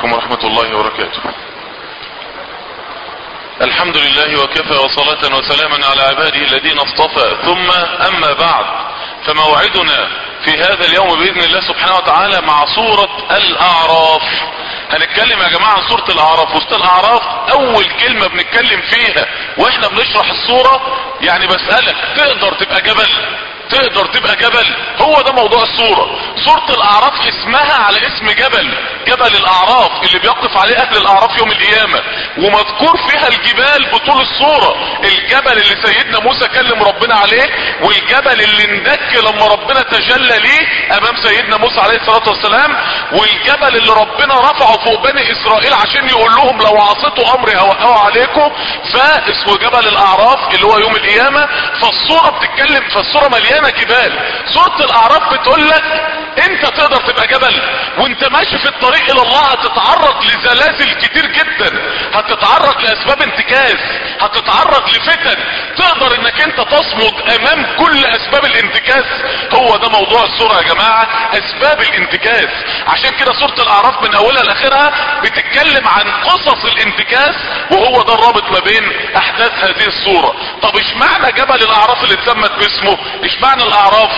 عليكم ورحمة الله وبركاته الحمد لله وكفى وصلاة وسلاما على عباده الذين اصطفى ثم اما بعد فموعدنا في هذا اليوم باذن الله سبحانه وتعالى مع سورة الاعراف هنتكلم يا جماعة عن سورة الاعراف وسط الاعراف اول كلمة بنتكلم فيها واحنا بنشرح السورة يعني بسألك تقدر تبقى جبل تقدر تبقى جبل هو ده موضوع السورة سورة الاعراف اسمها على اسم جبل جبل الاعراف اللي بيقف عليه اهل الاعراف يوم القيامة ومذكور فيها الجبال بطول السورة الجبل اللي سيدنا موسى كلم ربنا عليه والجبل اللي اندك لما ربنا تجلى ليه امام سيدنا موسى عليه الصلاة والسلام والجبل اللي ربنا رفعه فوق بني اسرائيل عشان يقول لهم لو عصيتوا امري هوقعوا عليكم فاسمه جبل الاعراف اللي هو يوم القيامة فالصورة بتتكلم فالصورة مليانة جبال سورة الاعراف بتقول لك انت تقدر تبقى جبل وانت ماشي في الطريق الى الله هتتعرض لزلازل كتير جدا هتتعرض لاسباب انتكاس هتتعرض لفتن تقدر انك انت تصمد امام كل اسباب الانتكاس هو ده موضوع السورة يا جماعة اسباب الانتكاس عشان كده سورة الاعراف من اولها لاخرها بتتكلم عن قصص الانتكاس وهو ده الرابط ما بين احداث هذه السورة طب اشمعنى جبل الاعراف اللي اتسمت باسمه اشمعنى الاعراف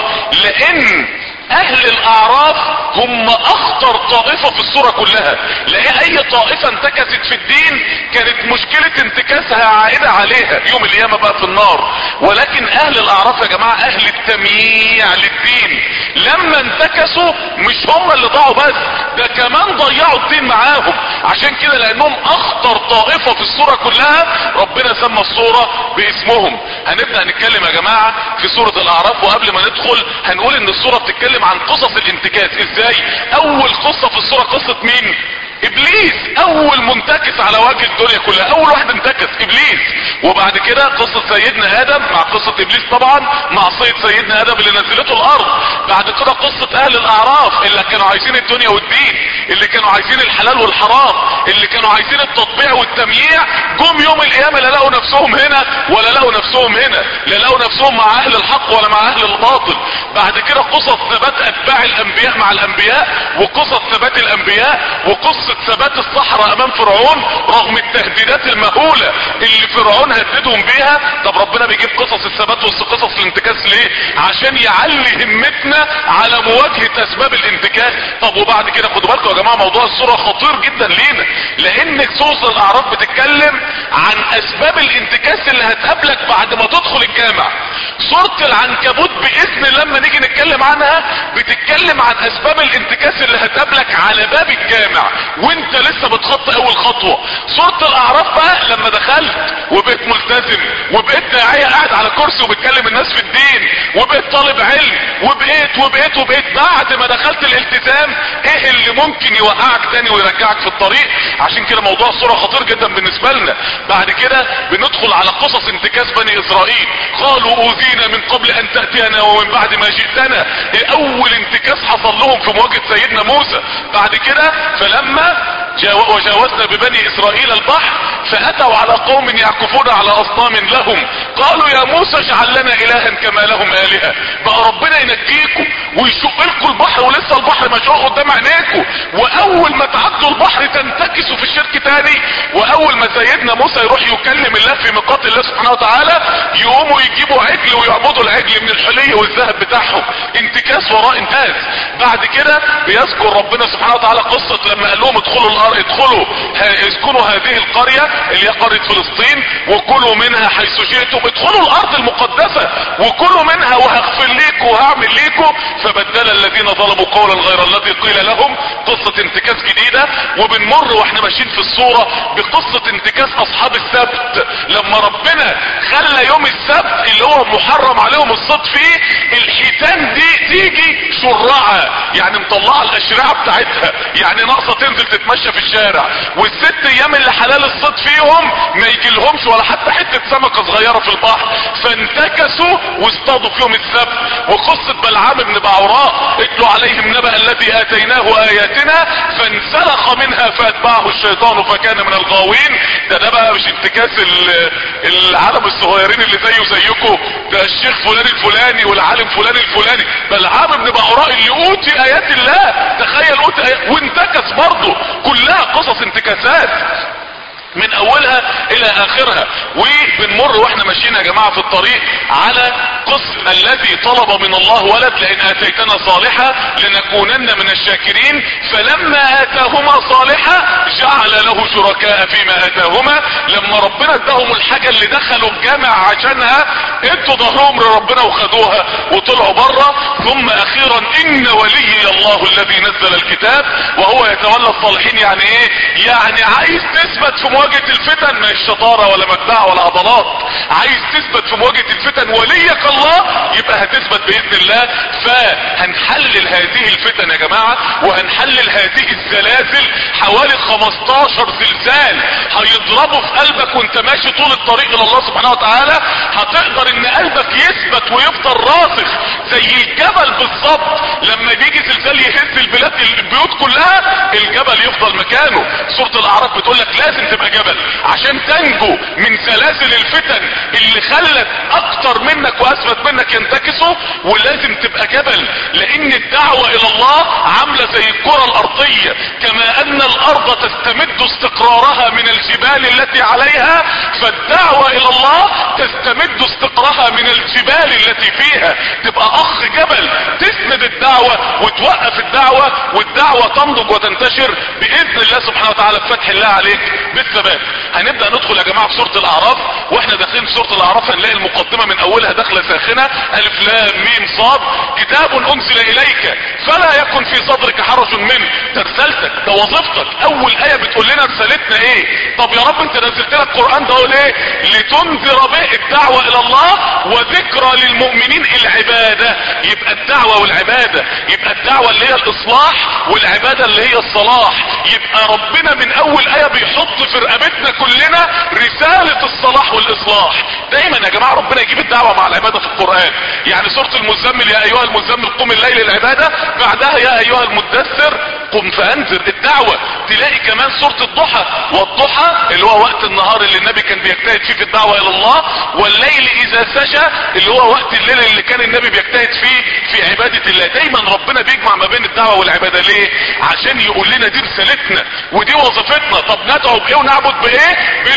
لان اهل الاعراف هم اخطر طائفة في الصورة كلها لان اي طائفة انتكست في الدين كانت مشكلة انتكاسها عائدة عليها يوم القيامة بقى في النار ولكن اهل الاعراف يا جماعة اهل التمييع للدين لما انتكسوا مش هم اللي ضاعوا بس ده كمان ضيعوا الدين معاهم عشان كده لانهم اخطر طائفة في الصورة كلها ربنا سمى الصورة باسمهم هنبدأ نتكلم يا جماعة في سورة الاعراف وقبل ما ندخل هنقول ان الصورة بتتكلم عن قصص الانتكاس ازاي اول قصة في الصورة قصة مين ابليس اول منتكس على وجه الدنيا كلها اول واحد انتكس ابليس وبعد كده قصة سيدنا ادم مع قصة ابليس طبعا معصية سيدنا ادم اللي نزلته الارض بعد كده قصة اهل الاعراف اللي كانوا عايزين الدنيا والدين اللي كانوا عايزين الحلال والحرام اللي كانوا عايزين التطبيع والتمييع جم يوم القيامة لا لقوا نفسهم هنا ولا لقوا نفسهم هنا لا لقوا نفسهم مع اهل الحق ولا مع اهل الباطل بعد كده قصص ثبات اتباع الانبياء مع الانبياء وقصص ثبات الانبياء وقصة ثبات الصحراء امام فرعون رغم التهديدات المهولة اللي فرعون هددهم بيها طب ربنا بيجيب قصص الثبات وسط قصص الانتكاس ليه عشان يعلي همتنا على مواجهة اسباب الانتكاس طب وبعد كده خدوا بالكم يا جماعة موضوع الصورة خطير جدا لينا لان سورة الاعراف بتتكلم عن اسباب الانتكاس اللي هتقابلك بعد ما تدخل الجامع سورة العنكبوت باذن لما نيجي نتكلم عنها بتتكلم عن اسباب الانتكاس اللي هتقابلك على باب الجامع وانت لسه بتخطي اول خطوة سورة الاعراف بقى لما دخلت وبقيت ملتزم وبقيت داعية قاعد على كرسي وبتكلم الناس في الدين وبقيت طالب علم وبقيت وبقيت وبقيت بعد ما دخلت الالتزام ايه اللي ممكن يوقعك تاني ويرجعك في الطريق عشان كده موضوع الصورة خطير جدا بالنسبة لنا بعد كده بندخل على قصص انتكاس بني اسرائيل قالوا اوذينا من قبل ان تأتينا ومن بعد ما جئتنا ايه اول انتكاس حصل لهم في مواجهة سيدنا موسى بعد كده فلما جاو وجاوزنا ببني اسرائيل البحر فاتوا على قوم يعكفون على اصنام لهم قالوا يا موسى اجعل لنا الها كما لهم الهه بقى ربنا ينجيكم ويشق لكم البحر ولسه البحر مشروع قدام عينيكم واول ما تعدوا البحر تنتكسوا في الشرك تاني واول ما سيدنا موسى يروح يكلم الله في ميقات الله سبحانه وتعالى يقوموا يجيبوا عجل ويعبدوا العجل من الحلي والذهب بتاعهم انتكاس وراء انتاس بعد كده بيذكر ربنا سبحانه وتعالى قصة لما قال لهم ادخلوا الارض ادخلوا اسكنوا هذه القرية اللي هي قرية فلسطين وكلوا منها حيث شئتم ادخلوا الارض المقدسة وكلوا منها وهغفر ليكم وهعمل ليكم فبدل الذين ظلموا قولا غير الذي قيل لهم قصة انتكاس جديدة وبنمر واحنا ماشيين في الصورة بقصة انتكاس اصحاب السبت لما ربنا خلى يوم السبت اللي هو محرم عليهم الصيد فيه الحيتان دي تيجي شرعة يعني مطلعة الاشرعة بتاعتها يعني ناقصة تنزل تتمشى في الشارع والست ايام اللي حلال الصيد فيهم ما يجيلهمش ولا حتى حتة سمكة صغيرة في البحر فانتكسوا واصطادوا في يوم السبت وقصة بلعام بن بعوراء اتلوا عليهم نبأ الذي اتيناه اياتنا فانسلخ منها فاتبعه الشيطان فكان من الغاوين ده ده بقى مش انتكاس العالم الصغيرين اللي زيه زيكم ده الشيخ فلان الفلاني والعالم فلان الفلاني بلعام بن بعوراء اللي اوتي ايات الله تخيل اوتي ايات وانتكس برضه كلها قصص انتكاسات من اولها الى اخرها وبنمر واحنا ماشيين يا جماعة في الطريق على قص الذي طلب من الله ولد لان اتيتنا صالحة لنكونن من الشاكرين فلما اتاهما صالحة جعل له شركاء فيما اتاهما لما ربنا اداهم الحاجة اللي دخلوا الجامع عشانها ادوا ظهرهم لربنا وخدوها وطلعوا بره ثم اخيرا ان ولي الله الذي نزل الكتاب وهو يتولى الصالحين يعني ايه يعني عايز تثبت في مواجهة الفتن ما الشطارة ولا مجدعة ولا عضلات عايز تثبت في مواجهة الفتن وليك الله يبقى هتثبت باذن الله فهنحلل هذه الفتن يا جماعة وهنحلل هذه الزلازل حوالي 15 زلزال هيضربوا في قلبك وانت ماشي طول الطريق الى الله سبحانه وتعالى هتقدر ان قلبك يثبت ويفضل راسخ زي الجبل بالظبط لما بيجي زلزال يهز البلاد البيوت كلها الجبل يفضل مكانه سورة الاعراف بتقول لك لازم تبقى جبل عشان تنجو من سلاسل الفتن اللي خلت اكتر منك واثبت منك ينتكسوا ولازم تبقى جبل لان الدعوة الى الله عاملة زي الكرة الارضية كما ان الارض تستمد استقرارها من الجبال التي عليها فالدعوة الى الله تستمد استقرارها من الجبال التي فيها تبقى اخ جبل تسند الدعوة وتوقف الدعوة والدعوة تنضج وتنتشر باذن الله سبحانه وتعالى بفتح الله عليك بالثبات هنبدأ ندخل يا جماعة في سورة الاعراف واحنا داخلين في سورة الاعراف هنلاقي المقدمة من اولها داخلة ساخنة الف لام ميم صاد كتاب انزل اليك فلا يكن في صدرك حرج منه ده رسالتك ده وظيفتك اول ايه بتقول لنا رسالتنا ايه طب يا رب انت نزلت لك القران ده ليه لتنذر به الدعوه الى الله وذكرى للمؤمنين العباده يبقى الدعوه والعباده يبقى الدعوه اللي هي الاصلاح والعباده اللي هي الصلاح يبقى ربنا من اول ايه بيحط في رقبتنا كلنا رساله الصلاح والاصلاح دايما يا جماعه ربنا يجيب الدعوه مع العباده في القران يعني سوره المزمل يا ايها المزمل قم الليل العباده بعدها يا ايها المدثر قم فانذر الدعوة تلاقي كمان سورة الضحى والضحى اللي هو وقت النهار اللي النبي كان بيجتهد فيه في الدعوة الى الله والليل اذا سجى اللي هو وقت الليل اللي كان النبي بيجتهد فيه في عبادة الله دايما ربنا بيجمع ما بين الدعوة والعبادة ليه عشان يقول لنا دي رسالتنا ودي وظيفتنا طب ندعو بايه ونعبد بايه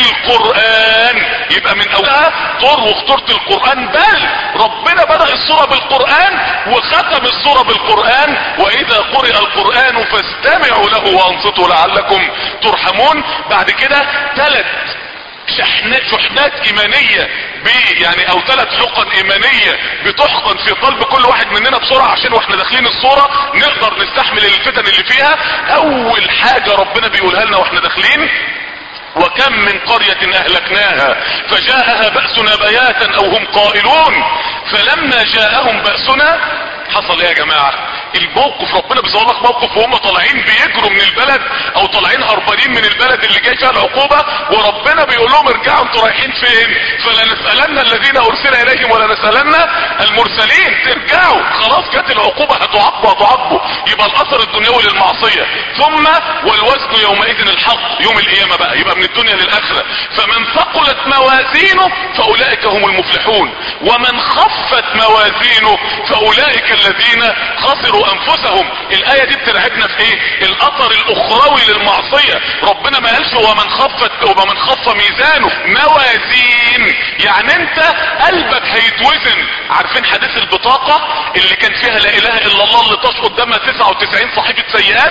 بالقرآن يبقى من اولها طور وخطورة القرآن بل ربنا بدأ السورة بالقرآن وختم السورة بالقرآن واذا قرئ القرآن فاستمعوا له وانصتوا لعلكم ترحمون بعد كده ثلاث شحنات شحنات ايمانية يعني او ثلاث حقن ايمانية بتحقن في قلب كل واحد مننا بسرعة عشان واحنا داخلين الصورة نقدر نستحمل الفتن اللي فيها اول حاجة ربنا بيقولها لنا واحنا داخلين وكم من قرية اهلكناها فجاءها بأسنا بياتا او هم قائلون فلما جاءهم بأسنا حصل ايه يا جماعة الموقف ربنا بيصور لك موقف وهم طالعين بيجروا من البلد او طالعين هربانين من البلد اللي جاي فيها العقوبة وربنا بيقول لهم ارجعوا انتوا رايحين فين فلنسألن الذين ارسل اليهم ولنسألن المرسلين ترجعوا خلاص جت العقوبة هتعاقبوا هتعاقبوا يبقى الاثر الدنيوي للمعصية ثم والوزن يومئذ الحق يوم القيامة بقى يبقى من الدنيا للاخرة فمن ثقلت موازينه فاولئك هم المفلحون ومن خفت موازينه فاولئك الذين خسروا انفسهم الاية دي بترعبنا في ايه الاثر الاخروي للمعصية ربنا ما قالش ومن خفت ومن خف ميزانه موازين يعني انت قلبك هيتوزن عارفين حديث البطاقة اللي كان فيها لا اله الا الله اللي طاش قدامها 99 صحيفة سيئات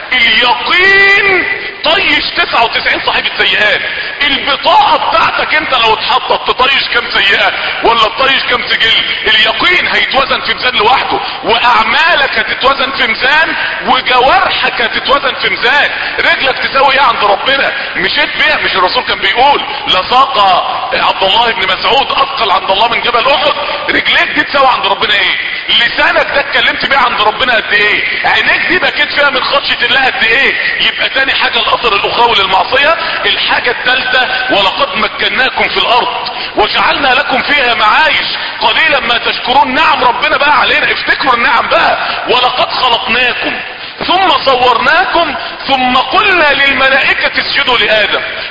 اليقين طيش 99 صحيفة سيئات البطاقة بتاعتك انت لو اتحطت تطيش كام سيئة ولا تطيش كام سجل اليقين هيتوزن في ميزان لوحده واعمالك هتتوزن في ميزان وجوارحك هتتوزن في ميزان رجلك تساوي ايه عند ربنا مشيت بيها مش الرسول كان بيقول لساق عبد الله بن مسعود اثقل عند الله من جبل احد رجليك دي تساوي عند ربنا ايه لسانك ده اتكلمت بيه عند ربنا قد ايه عينيك دي بكيت فيها من خشية الله قد ايه يبقى تاني حاجة الاثر الاخروي للمعصية الحاجة الثالثة ولقد مكناكم في الارض وجعلنا لكم فيها معايش قليلا ما تشكرون نعم ربنا بقى علينا افتكروا النعم بقى ولقد خلقناكم ثم صورناكم ثم قلنا للملائكة اسجدوا لآدم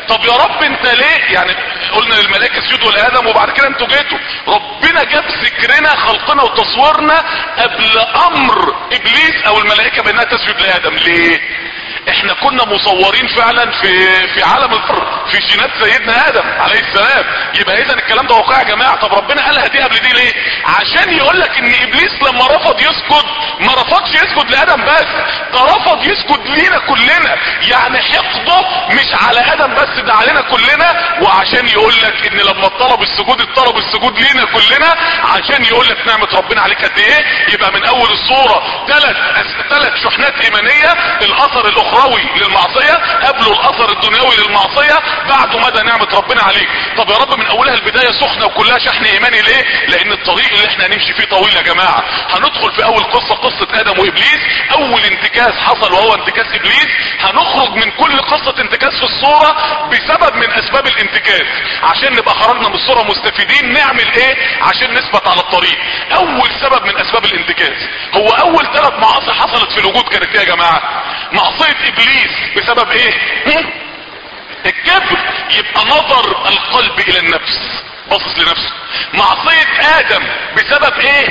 طب يا رب انت ليه يعني قلنا للملائكه اسجدوا لادم وبعد كده انتوا جيتوا ربنا جاب ذكرنا خلقنا وتصويرنا قبل امر ابليس او الملائكه بانها تسجد لادم ليه احنا كنا مصورين فعلا في في عالم الفر في جينات سيدنا ادم عليه السلام يبقى اذا الكلام ده واقع يا جماعه طب ربنا قالها دي قبل دي ليه عشان يقول لك ان ابليس لما رفض يسجد ما رفضش يسجد لادم بس ده رفض يسجد لينا كلنا يعني حقده مش على ادم بس ده علينا كلنا وعشان يقول لك ان لما طلب السجود اطلب السجود لينا كلنا عشان يقول لك نعمه ربنا عليك قد ايه يبقى من اول الصوره ثلاث ثلاث شحنات ايمانيه الاثر الاخروي للمعصيه قبله الاثر الدنيوي للمعصيه بعده مدى نعمه ربنا عليك طب يا رب من اولها البدايه سخنه وكلها شحن ايماني ليه لان الطريق اللي احنا هنمشي فيه طويل يا جماعه هندخل في اول قصه قصه ادم وابليس اول انتكاس حصل وهو انتكاس ابليس هنخرج من كل قصه انتكاس في الصوره بسبب من اسباب الانتكاس عشان نبقى خرجنا من الصوره مستفيدين نعمل ايه عشان نثبت على الطريق اول سبب من اسباب الانتكاس هو اول ثلاث معاصي حصلت في الوجود كانت ايه يا جماعه معصيه ابليس بسبب ايه هم؟ الكبر يبقى نظر القلب الى النفس باصص لنفسه معصية ادم بسبب ايه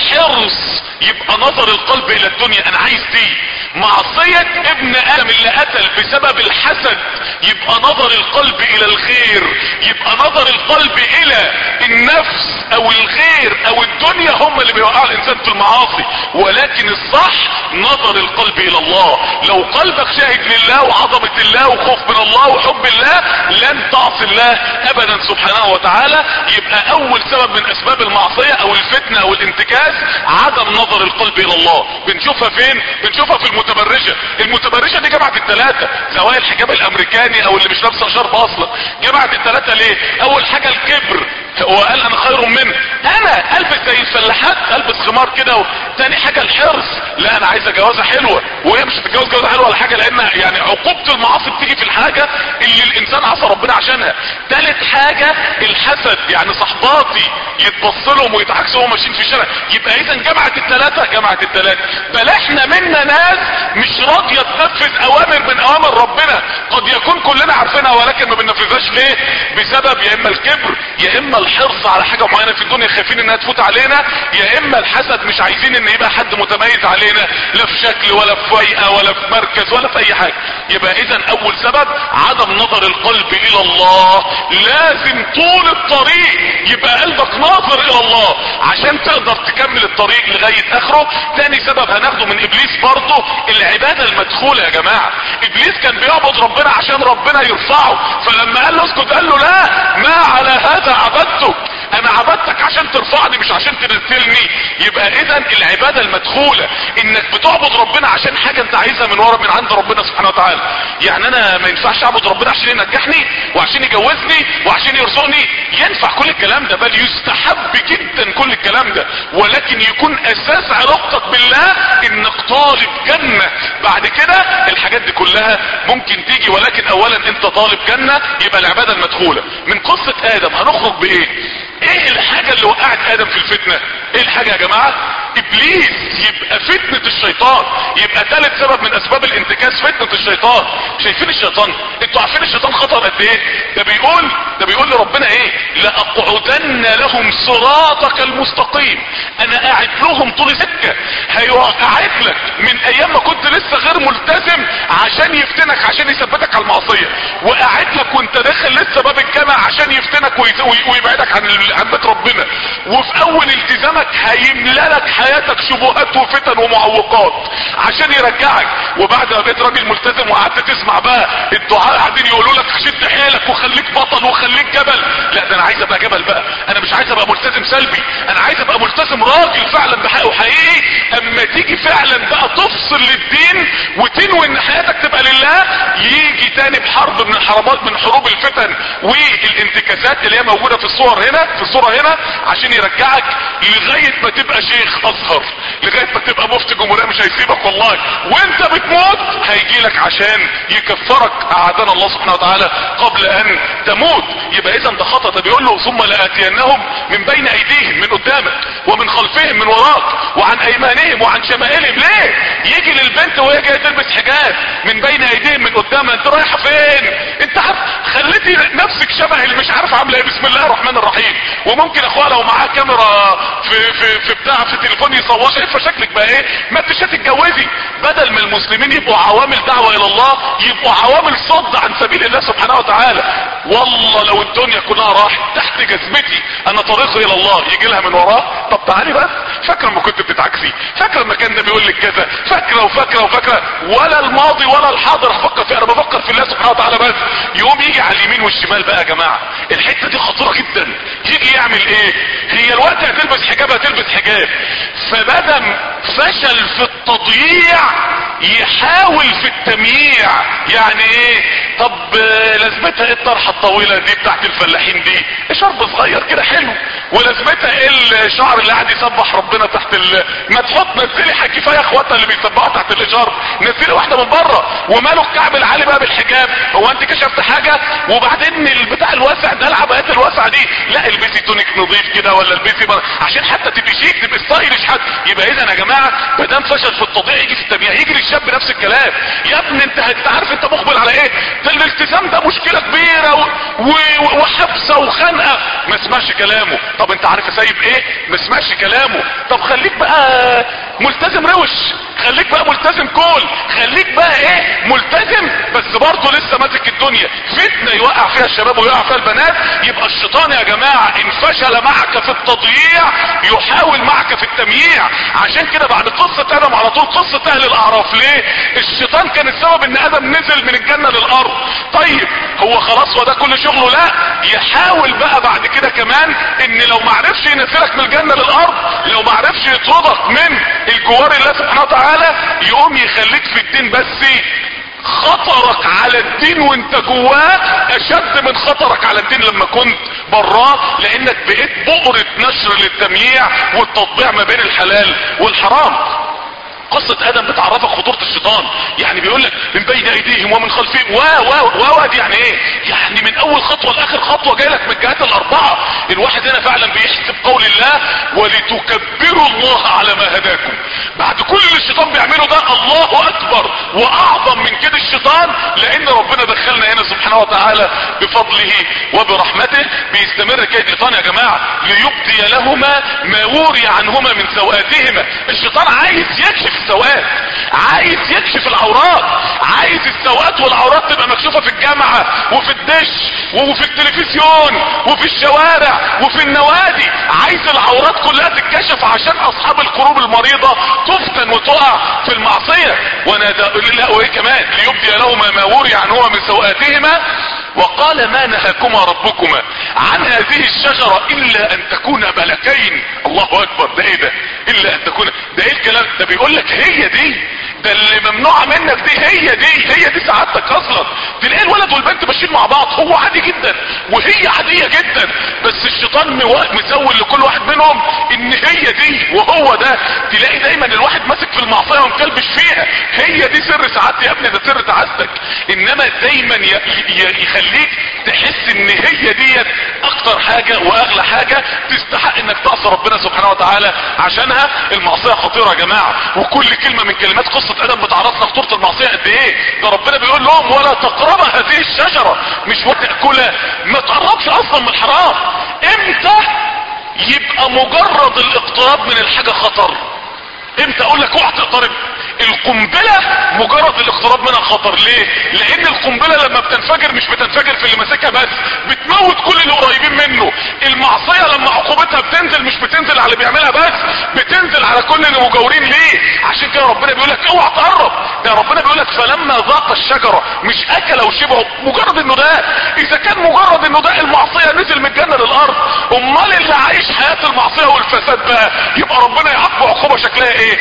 الحرص يبقى نظر القلب الى الدنيا انا عايز دي معصية ابن ادم اللي قتل بسبب الحسد يبقى نظر القلب الى الخير يبقى نظر القلب الى النفس او الخير او الدنيا هم اللي بيوقعوا الانسان في المعاصي ولكن الصح نظر القلب الى الله لو قلبك شاهد لله وعظمة الله وخوف من الله وحب الله لن تعصي الله ابدا سبحانه وتعالى يبقى اول سبب من اسباب المعصية او الفتنة او الانتكاس عدم نظر القلب الى الله بنشوفها فين بنشوفها في المتبرجة المتبرجة دي جمعت الثلاثة سواء الحجاب الامريكاني او اللي مش لابسه شرب اصلا جمعت الثلاثة ليه اول حاجة الكبر هو قال انا خير منه انا البس زي الفلاحات البس خمار كده و... تاني حاجة الحرص لا انا عايزة جوازة حلوة وهي مش هتتجوز جوازة حلوة ولا حاجة لان يعني عقوبة المعاصي بتيجي في الحاجة اللي الانسان عصى ربنا عشانها تالت حاجة الحسد يعني صحباتي يتبص لهم ويتعكسوا وهم ماشيين في الشارع يبقى اذا جمعت الثلاثة جمعت الثلاثة بل احنا منا ناس مش راضية تنفذ اوامر من اوامر ربنا قد يكون كلنا عارفينها ولكن ما بننفذهاش ليه بسبب يا اما الكبر يا اما الحرص على حاجة معينة في الدنيا خايفين انها تفوت علينا يا اما الحسد مش عايزين ان يبقى حد متميز علينا لا في شكل ولا في فيئة ولا في مركز ولا في اي حاجة يبقى اذا اول سبب عدم نظر القلب الى الله لازم طول الطريق يبقى قلبك ناظر الى الله عشان تقدر تكمل الطريق لغاية اخره تاني سبب هناخده من ابليس برضه العبادة المدخولة يا جماعة ابليس كان بيعبد ربنا عشان ربنا يرفعه فلما قال له اسكت قال له لا ما على هذا عبدتك انا عبدتك عشان ترفعني مش عشان تنزلني يبقى اذا العبادة المدخولة انك بتعبد ربنا عشان حاجة انت عايزها من ورا من عند ربنا سبحانه وتعالى يعني انا ما ينفعش اعبد ربنا عشان ينجحني وعشان يجوزني وعشان يرزقني ينفع كل الكلام ده بل يستحب جدا كل الكلام ده ولكن يكون اساس علاقتك بالله انك طالب جنة بعد كده الحاجات دي كلها ممكن تيجي ولكن اولا انت طالب جنة يبقى العبادة المدخولة من قصة ادم هنخرج بايه ايه الحاجة اللي وقعت ادم في الفتنة ايه الحاجة يا جماعة ابليس يبقى فتنة الشيطان يبقى ثالث سبب من اسباب الانتكاس فتنة الشيطان شايفين الشيطان انتوا عارفين الشيطان خطر قد ايه ده بيقول ده بيقول لربنا ايه لاقعدن لهم صراطك المستقيم انا قاعد لهم طول سكة هيقعد لك من ايام ما كنت لسه غير ملتزم عشان يفتنك عشان يثبتك على المعصية وقاعد لك وانت داخل لسه باب الجامع عشان يفتنك ويبعدك عن عن بيت ربنا وفي اول التزامك هيملى لك حياتك شبهات وفتن ومعوقات عشان يرجعك وبعد ما بقيت راجل ملتزم وقعدت تسمع بقى الدعاء قاعدين يقولوا لك شد حيلك وخليك بطل وخليك جبل لا ده انا عايز ابقى جبل بقى انا مش عايز ابقى ملتزم سلبي انا عايز ابقى ملتزم راجل فعلا بحقه حقيقي اما تيجي فعلا بقى تفصل للدين وتنوي ان حياتك تبقى لله يجي تاني بحرب من الحربات من حروب الفتن والانتكاسات اللي هي موجوده في الصور هنا في الصورة هنا عشان يرجعك لغاية ما تبقى شيخ اصغر لغاية ما تبقى مفتي جمهورية مش هيسيبك والله وانت بتموت هيجي لك عشان يكفرك اعادنا الله سبحانه وتعالى قبل ان تموت يبقى اذا ده خطأ ده بيقول له ثم لاتينهم من بين ايديهم من قدامك ومن خلفهم من وراك وعن ايمانهم وعن شمائلهم ليه يجي للبنت وهي جايه تلبس حجاب من بين ايديهم من قدامها انت رايحه فين انت خليتي نفسك شبه اللي مش عارف عامله ايه بسم الله الرحمن الرحيم وممكن اخوها لو معاه كاميرا في في في بتاع في تليفون يصور شايفه شكلك بقى ايه ما انتش هتتجوزي بدل ما المسلمين يبقوا عوامل دعوه الى الله يبقوا عوامل صد عن سبيل الله سبحانه وتعالى والله لو الدنيا كلها راحت تحت جزمتي انا طريقي الى الله يجي لها من وراه طب تعالي بس فاكره لما كنت بتتعكسي فاكره لما كان ده بيقول لك كذا فاكره وفاكره وفاكره ولا الماضي ولا الحاضر هفكر فيه انا بفكر في الله سبحانه وتعالى بس يقوم يجي على اليمين والشمال بقى يا جماعه الحته دي خطيره جدا يجي يعمل ايه هي الوقت هتلبس حجاب هتلبس حجاب فبدم فشل في التضييع يحاول في التمييع يعني ايه طب آه، لازمتها ايه الطرحه الطويله دي بتاعت الفلاحين دي شرب صغير كده حلو ولازمتها ايه الشعر اللي قاعد يسبح ربنا تحت ال... ما تحط نزلي حاجه كفايه اخواتنا اللي بيسبحوا تحت الاشارب نزلي واحده من بره وماله الكعب العالي بقى بالحجاب هو انت كشفت حاجه وبعدين البتاع الواسع ده العبايات الواسعه دي لا البسي تونيك نظيف كده ولا البسي بر... عشان حتى تبقي شيك تبقي ستايلش حتى يبقى اذا يا جماعه ما دام فشل في التضييع يجي في التبييع يجي للشاب نفس الكلام يا ابني انت انت عارف انت مقبل على ايه ده الالتزام ده مشكله كبيره و... و... وحبسه وخنقه ما اسمعش كلامه طب انت عارف سايب ايه ما اسمعش كلامه طب خليك بقى ملتزم روش خليك بقى ملتزم كول خليك بقى ايه ملتزم بس برضه لسه ماسك الدنيا فتنه يوقع فيها الشباب ويوقع فيها البنات يبقى الشيطان يا جماعه ان فشل معك في التضييع يحاول معك في التمييع عشان كده بعد قصه ادم على طول قصه اهل الاعراف ليه الشيطان كان السبب ان ادم نزل من الجنه للارض طيب هو خلاص هو ده كل شغله لا يحاول بقى بعد كده كمان ان لو ما عرفش ينزلك من الجنه للارض لو ما عرفش يطردك من الجوار الله سبحانه وتعالى يقوم يخليك في الدين بس خطرك على الدين وانت جواه اشد من خطرك على الدين لما كنت براه لانك بقيت بؤرة نشر للتمييع والتطبيع ما بين الحلال والحرام قصة ادم بتعرفك خطورة الشيطان يعني بيقول لك من بين ايديهم ومن خلفهم و و و دي يعني ايه يعني من اول خطوة لاخر خطوة جاي لك من الجهات الاربعة الواحد هنا فعلا بيحسب قول الله ولتكبروا الله على ما هداكم بعد كل اللي الشيطان بيعمله ده الله اكبر واعظم من كده الشيطان لان ربنا دخلنا هنا سبحانه وتعالى بفضله وبرحمته بيستمر كيد الشيطان يا جماعة ليبدي لهما ما وري عنهما من سوآتهما الشيطان عايز يكشف السوءات عايز يكشف العورات عايز السوءات والعورات تبقى مكشوفة في الجامعة وفي الدش وفي التلفزيون وفي الشوارع وفي النوادي عايز العورات كلها تتكشف عشان اصحاب القلوب المريضة تفتن وتقع في المعصية ونادى لا وايه كمان ليبدي لهما ما وري عنهما من سوءاتهما وقال ما نهاكما ربكما عن هذه الشجرة الا ان تكونا ملكين الله اكبر ده ايه ده الا ان تكون ده ايه الكلام ده بيقول لك هي دي ده اللي ممنوعة منك دي هي دي هي دي سعادتك اصلا تلاقي الولد والبنت ماشيين مع بعض هو عادي جدا وهي عادية جدا بس الشيطان مسول لكل واحد منهم ان هي دي وهو ده تلاقي دايما الواحد ماسك في المعصية ومكلبش فيها هي دي سر سعادتي يا ابني ده سر سعادتك انما دايما ي- ي- يخليك تحس ان هي ديت اكتر حاجة واغلى حاجة تستحق انك تعصي ربنا سبحانه وتعالى عشانها المعصية خطيرة يا جماعة وكل كلمة من كلمات قصة ادم بتعرفنا خطورة المعصية قد ايه ده ربنا بيقول لهم ولا تقرب هذه الشجرة مش وتأكلها ما تقربش اصلا من الحرام امتى يبقى مجرد الاقتراب من الحاجة خطر امتى اقول لك اوعى تقترب القنبلة مجرد الاقتراب منها خطر ليه لان القنبلة لما بتنفجر مش بتنفجر في اللي ماسكها بس بتموت كل اللي قريبين منه المعصية لما عقوبتها بتنزل مش بتنزل على اللي بيعملها بس بتنزل على كل اللي مجاورين ليه عشان كده ربنا بيقول لك اوعى تقرب ده ربنا بيقول لك فلما ذاق الشجرة مش اكل وشبعه مجرد انه ده اذا كان مجرد انه ده المعصية نزل من الجنة للارض امال اللي عايش حياة المعصية والفساد بقى يبقى ربنا يعاقبه عقوبة شكلها ايه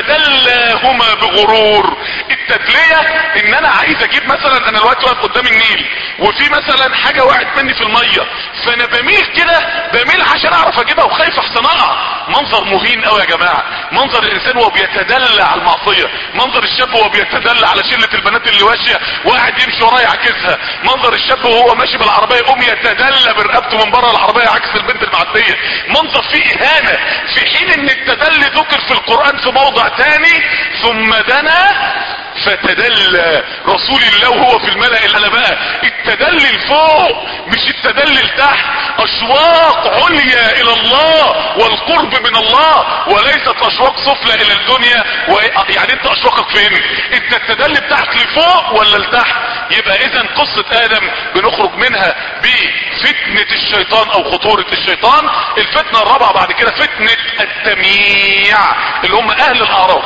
فدلهما بغرور التدلية ان انا عايز اجيب مثلا انا دلوقتي واقف قدام النيل وفي مثلا حاجة وقعت مني في المية فانا بميل كده بميل عشان اعرف اجيبها وخايف احسن اقع منظر مهين قوي يا جماعة منظر الانسان وهو بيتدلى على المعصية منظر الشاب وهو بيتدلى على شلة البنات اللي ماشية وقاعد يمشي وراه يعكسها منظر الشاب وهو ماشي بالعربية يقوم يتدلى برقبته من بره العربية عكس البنت المعدية منظر فيه اهانة في حين ان التدلي ذكر في القرآن في موضع تاني ثم دنا فتدلى رسول الله وهو في الملأ الاعلى بقى التدلي لفوق مش التدلي لتحت اشواق عليا الى الله والقرب من الله وليست اشواق سفلى الى الدنيا و... يعني انت اشواقك فين انت التدلي بتاعك لفوق ولا لتحت يبقى اذا قصة ادم بنخرج منها بفتنة الشيطان او خطورة الشيطان الفتنة الرابعة بعد كده فتنة التمييع اللي هم اهل الاعراف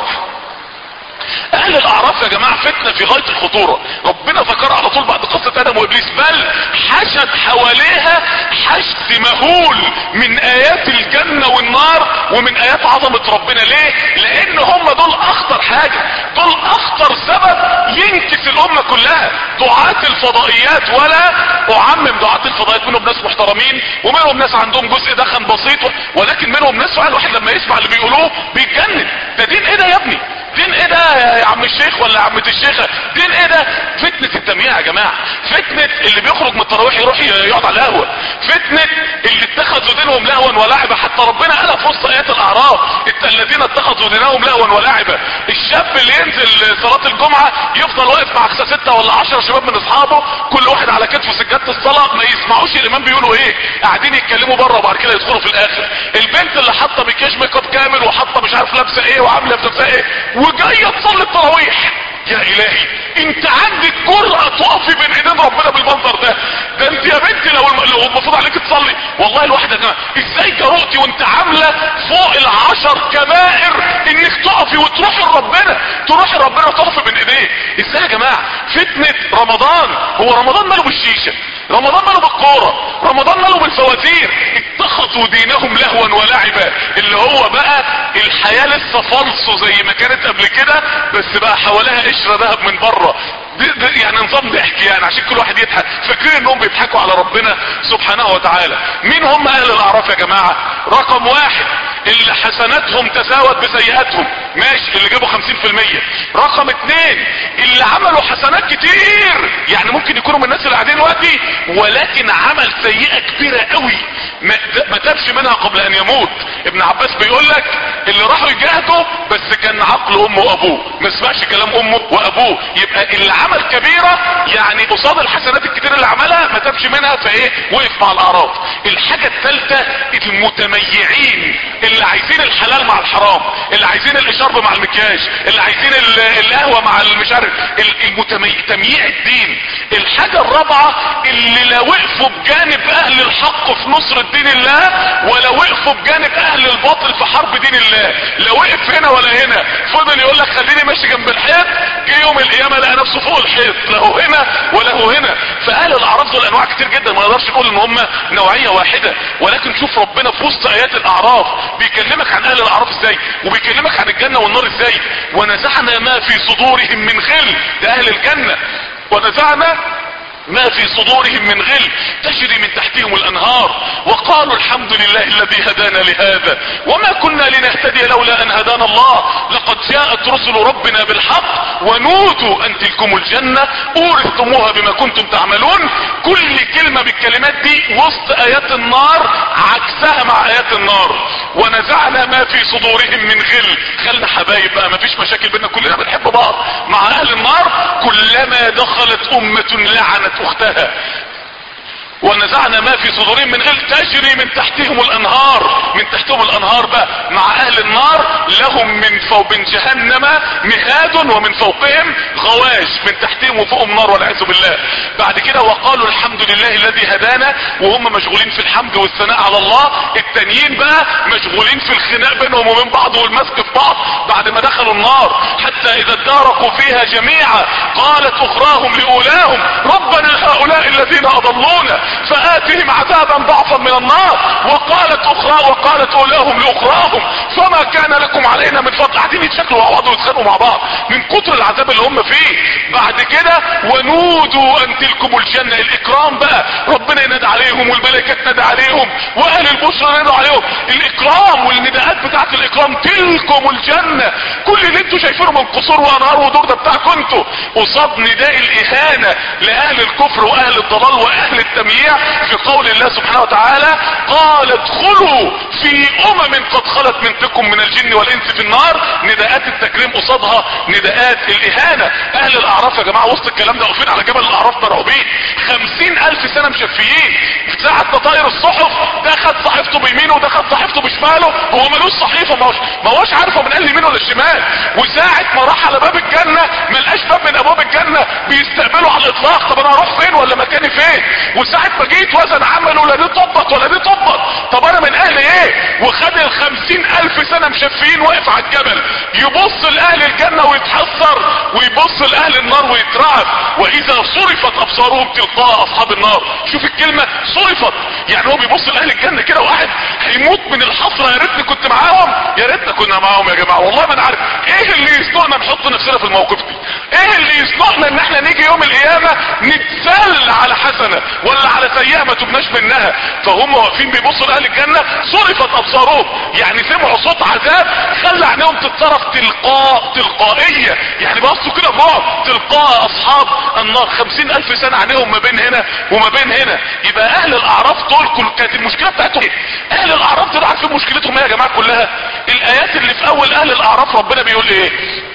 اهل الاعراف يا جماعة فتنة في غاية الخطورة ربنا ذكر على طول بعد قصة ادم وابليس بل حشد حواليها حشد مهول من ايات الجنة والنار ومن ايات عظمة ربنا ليه لان هم دول اخطر حاجة دول اخطر سبب ينكس الامة كلها دعاة الفضائيات ولا اعمم دعاة الفضائيات منهم ناس محترمين ومنهم ناس عندهم جزء دخن بسيط ولكن منهم ناس فعلا الواحد لما يسمع اللي بيقولوه بيتجنن ده دين ايه ده يا ابني دين ايه ده يا عم الشيخ ولا عمة الشيخة دين ايه ده فتنة التمييع يا جماعة فتنة اللي بيخرج من التراويح يروح يقعد على القهوة فتنة اللي اتخذوا دينهم لهوا ولعبة حتى ربنا قالها في وسط ايات الاعراف الذين اتخذوا دينهم لهوا ولعبة الشاب اللي ينزل صلاة الجمعة يفضل واقف مع ستة ولا عشرة شباب من اصحابه كل واحد على كتفه سجادة الصلاة ما يسمعوش الامام بيقولوا ايه قاعدين يتكلموا بره وبعد كده يدخلوا في الاخر البنت اللي حاطه مكياج ميك اب كامل وحاطه مش عارف لابسه ايه وعامله في نفسها ايه وجايه تصلي التراويح يا الهي انت عندك جرأة تقفي بين ايدين ربنا بالمنظر ده ده انت يا بنتي لو لو المفروض عليك تصلي والله الواحدة ده ازاي جرؤتي وانت عاملة فوق العشر كبائر انك تقفي وتروحي لربنا تروحي لربنا وتقفي بين ايديه ازاي يا جماعة فتنة رمضان هو رمضان ماله بالشيشة رمضان ماله بالكورة رمضان ماله بالفوازير اتخذوا دينهم لهوا ولعبا اللي هو بقى الحياة لسه فالصو زي ما كانت قبل كده بس بقى حواليها قشرة ذهب من بره دي دي يعني نظام ضحك يعني عشان كل واحد يضحك فاكرين انهم بيضحكوا على ربنا سبحانه وتعالى مين هم اهل الاعراف يا جماعة رقم واحد اللي حسناتهم تساوت بسيئاتهم ماشي اللي جابوا خمسين في المية رقم اتنين اللي عملوا حسنات كتير يعني ممكن يكونوا من الناس اللي قاعدين دلوقتي ولكن عمل سيئة كبيرة قوي ما, ما تابش منها قبل ان يموت ابن عباس بيقول لك اللي راحوا يجاهدوا بس كان عقل امه وابوه ما سمعش كلام امه وابوه يبقى اللي عمل كبيرة يعني قصاد الحسنات الكتير اللي عملها ما تابش منها فايه وقف مع الاعراف الحاجة الثالثة المتميعين اللي عايزين الحلال مع الحرام اللي عايزين الاشارب مع المكياج اللي عايزين القهوة مع المش عارف تمييع الدين الحاجة الرابعة اللي لا وقفوا بجانب اهل الحق في نصر دين الله ولا وقفوا بجانب اهل الباطل في حرب دين الله لا وقف هنا ولا هنا فضل يقول لك خليني ماشي جنب الحيط جه يوم القيامة لقى نفسه فوق الحيط لا هو هنا ولا هو هنا فاهل الاعراف دول انواع كتير جدا ما نقدرش نقول ان هم نوعية واحدة ولكن شوف ربنا في وسط ايات الاعراف بيكلمك عن اهل الاعراف ازاي وبيكلمك عن الجنة والنار ازاي ونزعنا ما في صدورهم من غل ده اهل الجنة ونزعنا ما في صدورهم من غل تجري من تحتهم الانهار وقالوا الحمد لله الذي هدانا لهذا وما كنا لنهتدي لولا ان هدانا الله لقد جاءت رسل ربنا بالحق ونودوا ان تلكم الجنة اورثتموها بما كنتم تعملون كل كلمة بالكلمات دي وسط ايات النار عكسها مع ايات النار ونزعنا ما في صدورهم من غل خلنا حبايب بقى ما فيش مشاكل بينا كلنا بنحب بعض مع اهل النار كلما دخلت امة لعنت اختها ونزعنا ما في صدورهم من غل تجري من تحتهم الانهار من تحتهم الانهار بقى مع اهل النار لهم من فوق من جهنم مهاد ومن فوقهم غواش من تحتهم وفوقهم نار والعياذ بالله بعد كده وقالوا الحمد لله الذي هدانا وهم مشغولين في الحمد والثناء على الله التانيين بقى مشغولين في الخناق بينهم وبين بعض والمسك في بعض بعد ما دخلوا النار حتى اذا اداركوا فيها جميعا قالت اخراهم لاولاهم ربنا هؤلاء الذين اضلونا فآتهم عذابا ضعفا من النار وقالت اخرى وقالت اولاهم لاخراهم فما كان لكم علينا من فضل قاعدين يتشكلوا مع بعض ويتخانقوا مع بعض من كتر العذاب اللي هم فيه بعد كده ونودوا ان تلكم الجنة الاكرام بقى ربنا ينادى عليهم والملائكة تنادى عليهم واهل البشرى ينادوا عليهم الاكرام والنداءات بتاعت الاكرام تلكم الجنة كل اللي انتوا شايفينه من قصور وانهار ودور ده بتاعكم انتوا قصاد نداء الاهانة لاهل الكفر واهل الضلال واهل التمييع في قول الله سبحانه وتعالى قال ادخلوا في امم قد خلت منكم من والجن والانس في النار نداءات التكريم قصادها نداءات الاهانة اهل الاعراف يا جماعة وسط الكلام ده واقفين على جبل الاعراف مرعوبين خمسين الف سنة مشفيين ساعة تطاير الصحف ده خد صحيفته بيمينه وده خد صحيفته بشماله هو ملوش صحيفة ما هوش ما هوش عارفه من قال اليمين ولا الشمال وساعة ما راح على باب الجنة ما لقاش باب من ابواب الجنة بيستقبله على الاطلاق طب انا اروح فين ولا مكاني فين وساعة ما جيت وزن عمل ولا دي طبط ولا دي طبط طب انا من اهل ايه وخد الخمسين الف سنة مشفيين واقف على الجبل يبص لاهل الجنة ويتحسر ويبص لاهل النار ويترعب واذا صرفت ابصارهم تلقاء اصحاب النار شوف الكلمة صرفت يعني هو بيبص لاهل الجنة كده واحد هيموت من الحسرة يا ريتني كنت معاهم يا ريتنا كنا معاهم يا جماعة والله ما انا عارف ايه اللي يصنعنا نحط نفسنا في الموقف دي ايه اللي يصنعنا ان احنا نيجي يوم القيامة نتسل على حسنة ولا على سيئة ما تبناش منها فهم واقفين بيبصوا لاهل الجنة صرفت ابصارهم يعني سمعوا صوت عذاب خلى عينيهم تتصرف تلقاء تلقائية يعني بصوا كده برعب تلقاء اصحاب النار خمسين الف سنة عينيهم ما بين هنا وما بين هنا يبقى اهل الاعراف دول كل كانت المشكلة بتاعتهم ايه اهل الاعراف دول عارفين مشكلتهم ايه يا جماعة كلها الايات اللي في اول اهل الاعراف ربنا بيقول ايه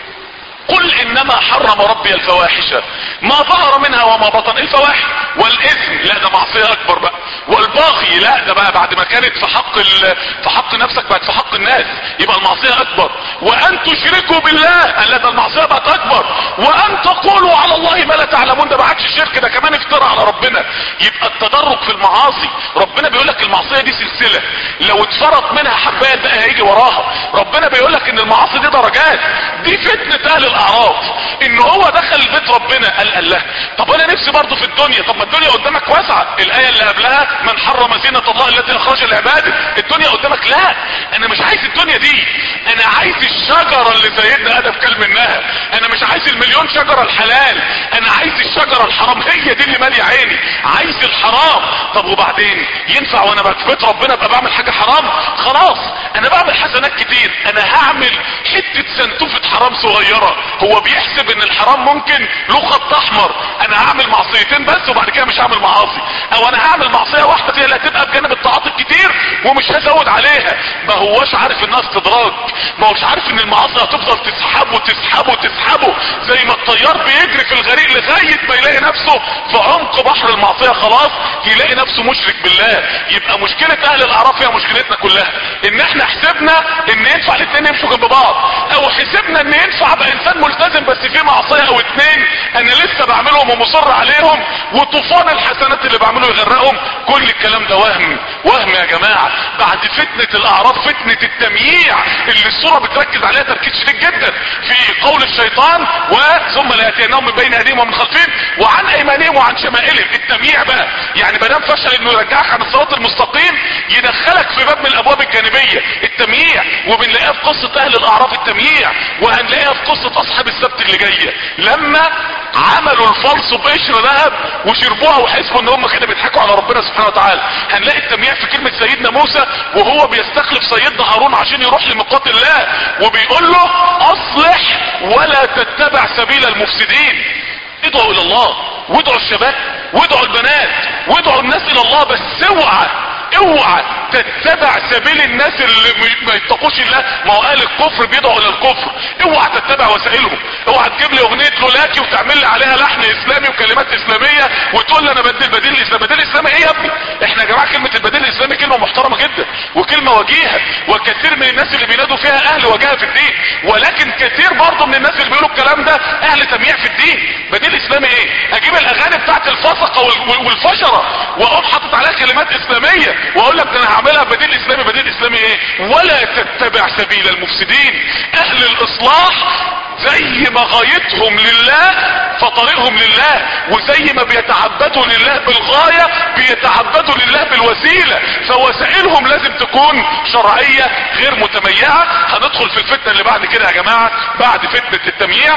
قل انما حرم ربي الفواحش ما ظهر منها وما بطن الفواحش والاثم لا ده معصية اكبر بقى والباغي لا ده بقى بعد ما كانت في حق ال... في حق نفسك بقت في حق الناس يبقى المعصية اكبر وان تشركوا بالله لا ده المعصية بقت اكبر وان تقولوا على الله ما لا تعلمون ده ما عادش الشرك ده كمان افترى على ربنا يبقى التدرج في المعاصي ربنا بيقول لك المعصية دي سلسلة لو اتفرط منها حباية بقى هيجي وراها ربنا بيقول لك ان المعاصي دي درجات دي فتنة اهل الاعراف ان هو دخل بيت ربنا قال الله طب انا نفسي برضه في الدنيا طب ما الدنيا قدامك واسعة الاية اللي قبلها من حرم زينة الله التي اخرج العباد الدنيا قدامك لا انا مش عايز الدنيا دي انا عايز الشجرة اللي سيدنا ادم كل منها انا مش عايز المليون شجرة الحلال انا عايز الشجرة الحرام هي دي اللي مالية عيني عايز الحرام طب وبعدين ينفع وانا بقى في بيت ربنا ابقى بعمل حاجة حرام خلاص انا بعمل حسنات كتير انا هعمل حتة سنتوفة حرام صغيرة هو بيحسب ان الحرام ممكن له خط احمر انا هعمل معصيتين بس وبعد كده مش هعمل معاصي او انا هعمل معصية واحدة هي اللي هتبقى بجانب الطاعات الكتير ومش هزود عليها ما هوش عارف انها استدراج ما هوش عارف ان المعاصي هتفضل تسحبه تسحبه تسحبه زي ما الطيار بيجري في الغريق لغاية ما يلاقي نفسه في عمق بحر المعصية خلاص يلاقي نفسه مشرك بالله يبقى مشكلة اهل الاعراف هي مشكلتنا كلها ان احنا حسبنا ان ينفع الاثنين يمشوا جنب بعض او حسبنا ان ينفع ابقى انسان ملتزم بس في معصية او اتنين انا لسه بعملهم ومصر عليهم وطوفان الحسنات اللي بعمله يغرقهم كل الكلام ده وهم وهم يا جماعة بعد فتنة الاعراف فتنة التمييع اللي الصورة بتركز عليها تركيز شديد جدا في قول الشيطان وثم لياتينهم من بين ايديهم ومن خلفهم وعن ايمانهم وعن شمائلهم التمييع بقى يعني مادام فشل انه يرجعك عن الصراط المستقيم يدخلك في باب من الابواب الجانبية التمييع وبنلاقيها في قصة اهل الاعراف التمييع وهنلاقيها في قصة اصحاب السبت اللي جاية لما عملوا الفلس بقشر ذهب وشربوها وحسبوا ان هم كده بيضحكوا على ربنا سبحانه وتعالى هنلاقي التمييع في كلمة سيدنا موسى وهو بيستخلف سيدنا هارون عشان يروح لميقات الله وبيقول له اصلح ولا تتبع سبيل المفسدين ادعوا الى الله وادعوا الشباب وادعوا البنات وادعوا الناس الى الله بس اوعى اوعى تتبع سبيل الناس اللي ما يتقوش الله ما هو قال الكفر بيدعوا الى الكفر اوعى تتبع وسائلهم اوعى تجيب لي اغنيه لولاكي وتعمل لي عليها لحن اسلامي وكلمات اسلاميه وتقول لي انا بدل بديل الاسلام بديل الاسلامي ايه يا ابني احنا يا جماعه كلمه البديل الاسلامي كلمه محترمه جدا وكلمه وجيهه وكثير من الناس اللي بينادوا فيها اهل وجاهه في الدين ولكن كثير برضه من الناس اللي بيقولوا الكلام ده اهل تمييع في الدين بديل اسلامي ايه اجيب الاغاني بتاعت الفسقه والفشره واقوم حاطط عليها كلمات اسلاميه واقول لك ده انا هعملها بديل اسلامي بديل اسلامي ايه ولا تتبع سبيل المفسدين اهل الاصلاح زي ما غايتهم لله فطريقهم لله وزي ما بيتعبدوا لله بالغاية بيتعبدوا لله بالوسيلة فوسائلهم لازم تكون شرعية غير متميعة هندخل في الفتنة اللي بعد كده يا جماعة بعد فتنة التمييع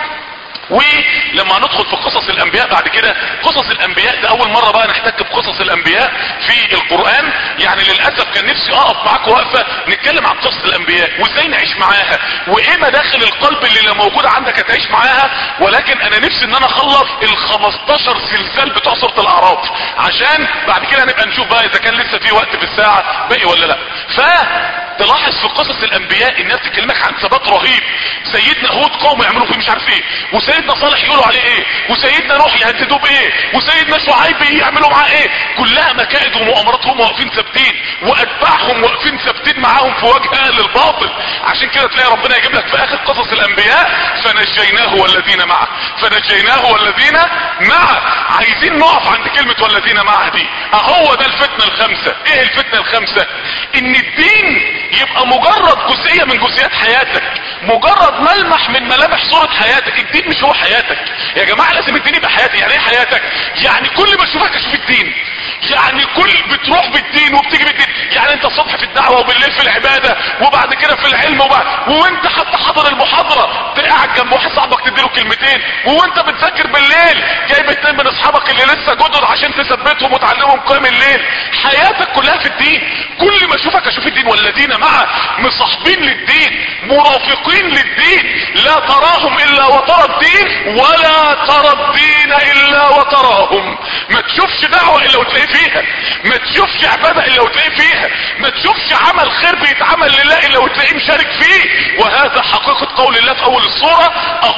ولما ندخل في قصص الانبياء بعد كده قصص الانبياء ده اول مرة بقى نحتك بقصص الانبياء في القرآن يعني للأسف كان نفسي اقف معاكم وقفة نتكلم عن قصص الانبياء وازاي نعيش معاها وايه مداخل القلب اللي لو موجودة عندك هتعيش معاها ولكن انا نفسي ان انا اخلص ال 15 سلسال بتوع سورة الاعراف عشان بعد كده نبقى نشوف بقى اذا كان لسه في وقت في الساعة باقي ولا لا ف تلاحظ في قصص الانبياء الناس تكلمك عن ثبات رهيب سيدنا هود قوم يعملوا فيه مش عارف ايه وسيدنا صالح يقولوا عليه ايه وسيدنا نوح يهددوه بايه وسيدنا شعيب يعملوا معاه ايه كلها مكائد ومؤامرات هم واقفين ثابتين واتباعهم واقفين ثابتين معاهم في وجه اهل الباطل عشان كده تلاقي ربنا يجيب لك في اخر قصص الانبياء فنجيناه والذين معه فنجيناه والذين معه عايزين نقف عند كلمة والذين معه دي اهو ده الفتنة الخمسة ايه الفتنة الخمسة ان الدين يبقى مجرد جزئية من جزئيات حياتك مجرد ملمح من ملامح صورة حياتك الدين مش هو حياتك يا جماعة لازم الدين يبقى حياتي يعني ايه حياتك يعني كل ما اشوفك اشوف الدين يعني كل بتروح بالدين وبتيجي بالدين يعني انت الصبح في الدعوة وبالليل في العبادة وبعد كده في العلم وبعد وانت حتى حاضر المحاضرة قاعد جنب واحد صاحبك تديله كلمتين وانت بتذاكر بالليل جايب اتنين من اصحابك اللي لسه جدد عشان تثبتهم وتعلمهم قيم الليل حياتك كلها في الدين كل ما اشوفك اشوف الدين والذين معه مصاحبين للدين مرافقين للدين لا تراهم الا وترى الدين ولا ترى الدين الا وتراهم ما تشوفش دعوة الا وتلاقيه فيها ما تشوفش عبادة الا وتلاقيه فيها ما تشوفش عمل خير بيتعمل لله الا وتلاقيه مشارك فيه وهذا حقيقة قول الله في اول الصورة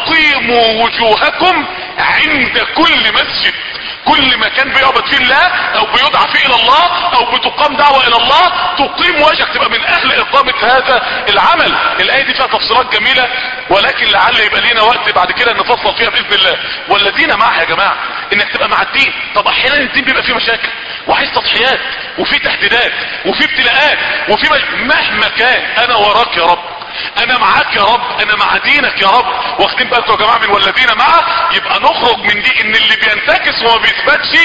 اقيموا وجوهكم عند كل مسجد كل مكان بيعبد فيه الله او بيدعى فيه الى الله او بتقام دعوة الى الله تقيم وجهك تبقى من اهل اقامة هذا العمل الاية دي فيها تفصيلات جميلة ولكن لعل يبقى لينا وقت بعد كده نفصل فيها باذن الله والذين معها يا جماعة انك تبقى مع الدين طب احيانا الدين بيبقى فيه مشاكل وعايز تضحيات وفي تهديدات وفي ابتلاءات وفي مج... مهما كان انا وراك يا رب انا معاك يا رب انا مع دينك يا رب واخدين بالكم يا جماعه من والذين معه يبقى نخرج من دي ان اللي بينتكس وما بيثبتش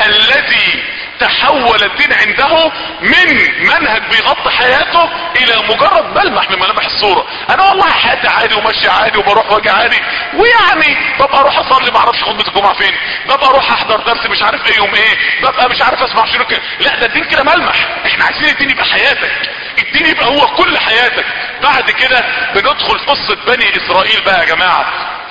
الذي تحول الدين عنده من منهج بيغطي حياته الى مجرد ملمح من ملامح الصورة انا والله حياتي عادي وماشي عادي وبروح واجي عادي ويعني ببقى اروح اصلي ما اعرفش خطبة الجمعة فين ببقى اروح احضر درس مش عارف ايه يوم ايه ببقى مش عارف اسمع شنو كده لا ده الدين كده ملمح احنا عايزين الدين يبقى حياتك الدين يبقى هو كل حياتك بعد كده بندخل في قصة بني اسرائيل بقى يا جماعة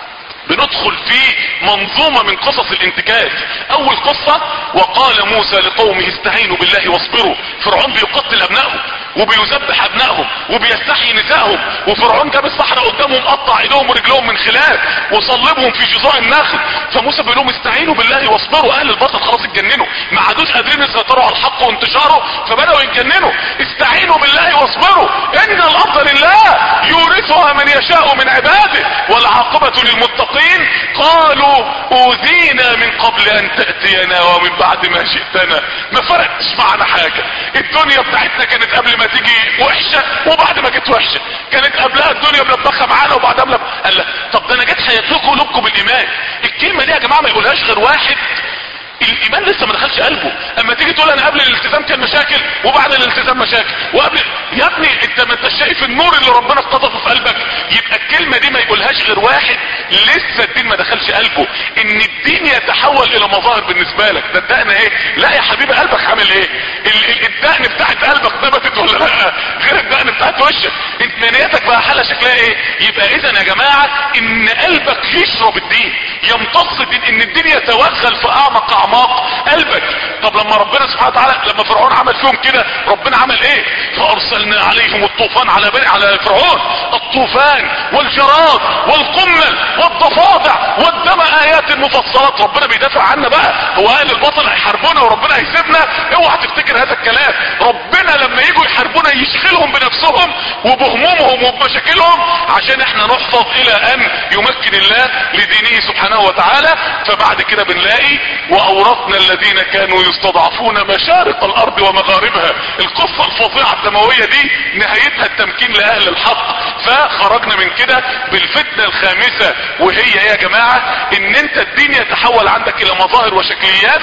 بندخل في منظومة من قصص الانتكاس اول قصة وقال موسى لقومه استعينوا بالله واصبروا فرعون بيقتل ابنائهم وبيذبح ابنائهم وبيستحيي نسائهم وفرعون جاب الصحراء قدامهم قطع ايدهم ورجلهم من خلاف وصلبهم في جذوع النخل فموسى بيقول لهم استعينوا بالله واصبروا اهل الباطل خلاص اتجننوا ما عادوش قادرين يسيطروا على الحق وانتشاره فبداوا يتجننوا استعينوا بالله واصبروا ان الارض لله يورثها من يشاء من عباده والعاقبة للمتقين قالوا اوذينا من قبل ان تأتينا ومن بعد ما جئتنا ما فرقتش معنا حاجة الدنيا بتاعتنا كانت قبل ما تيجي وحشة وبعد ما جت وحشة كانت قبلها الدنيا ملبخة معانا وبعدها ملبخة قال لا طب ده انا جت حياتكم قلوبكم بالايمان الكلمة دي يا جماعة ما يقولهاش غير واحد الايمان لسه ما دخلش قلبه اما تيجي تقول انا قبل الالتزام كان مشاكل وبعد الالتزام مشاكل وقبل يا ابني انت ما انت شايف النور اللي ربنا اقتضفه في قلبك يبقى الكلمه دي ما يقولهاش غير واحد لسه الدين ما دخلش قلبه ان الدين يتحول الى مظاهر بالنسبه لك ده الدقن ايه لا يا حبيبي قلبك عامل ايه ال- ال- الدقن بتاعت قلبك نبتت ولا لا غير الدقن بتاعت وشك انت نيتك بقى حالها شكلها ايه يبقى اذا يا جماعه ان قلبك يشرب الدين يمتص الدين ان الدين يتوغل في اعمق اعماق قلبك طب لما ربنا سبحانه وتعالى لما فرعون عمل فيهم كده ربنا عمل ايه فارسلنا عليهم الطوفان على بني على فرعون الطوفان والجراد والقمل والضفادع والدم ايات مفصلات ربنا بيدافع عنا بقى هو اهل الباطل هيحاربونا وربنا هيسيبنا اوعى تفتكر هذا الكلام ربنا لما يجوا يحاربونا يشغلهم بنفسهم وبهمومهم وبمشاكلهم عشان احنا نحفظ الى ان يمكن الله لدينه سبحانه وتعالى فبعد كده بنلاقي واورثنا الذين كانوا يستضعفون مشارق الارض ومغاربها القصة الفظيعة الدموية دي نهايتها التمكين لاهل الحق فخرجنا من كده بالفتنة الخامسة وهي ايه يا جماعة ان انت الدين يتحول عندك الى مظاهر وشكليات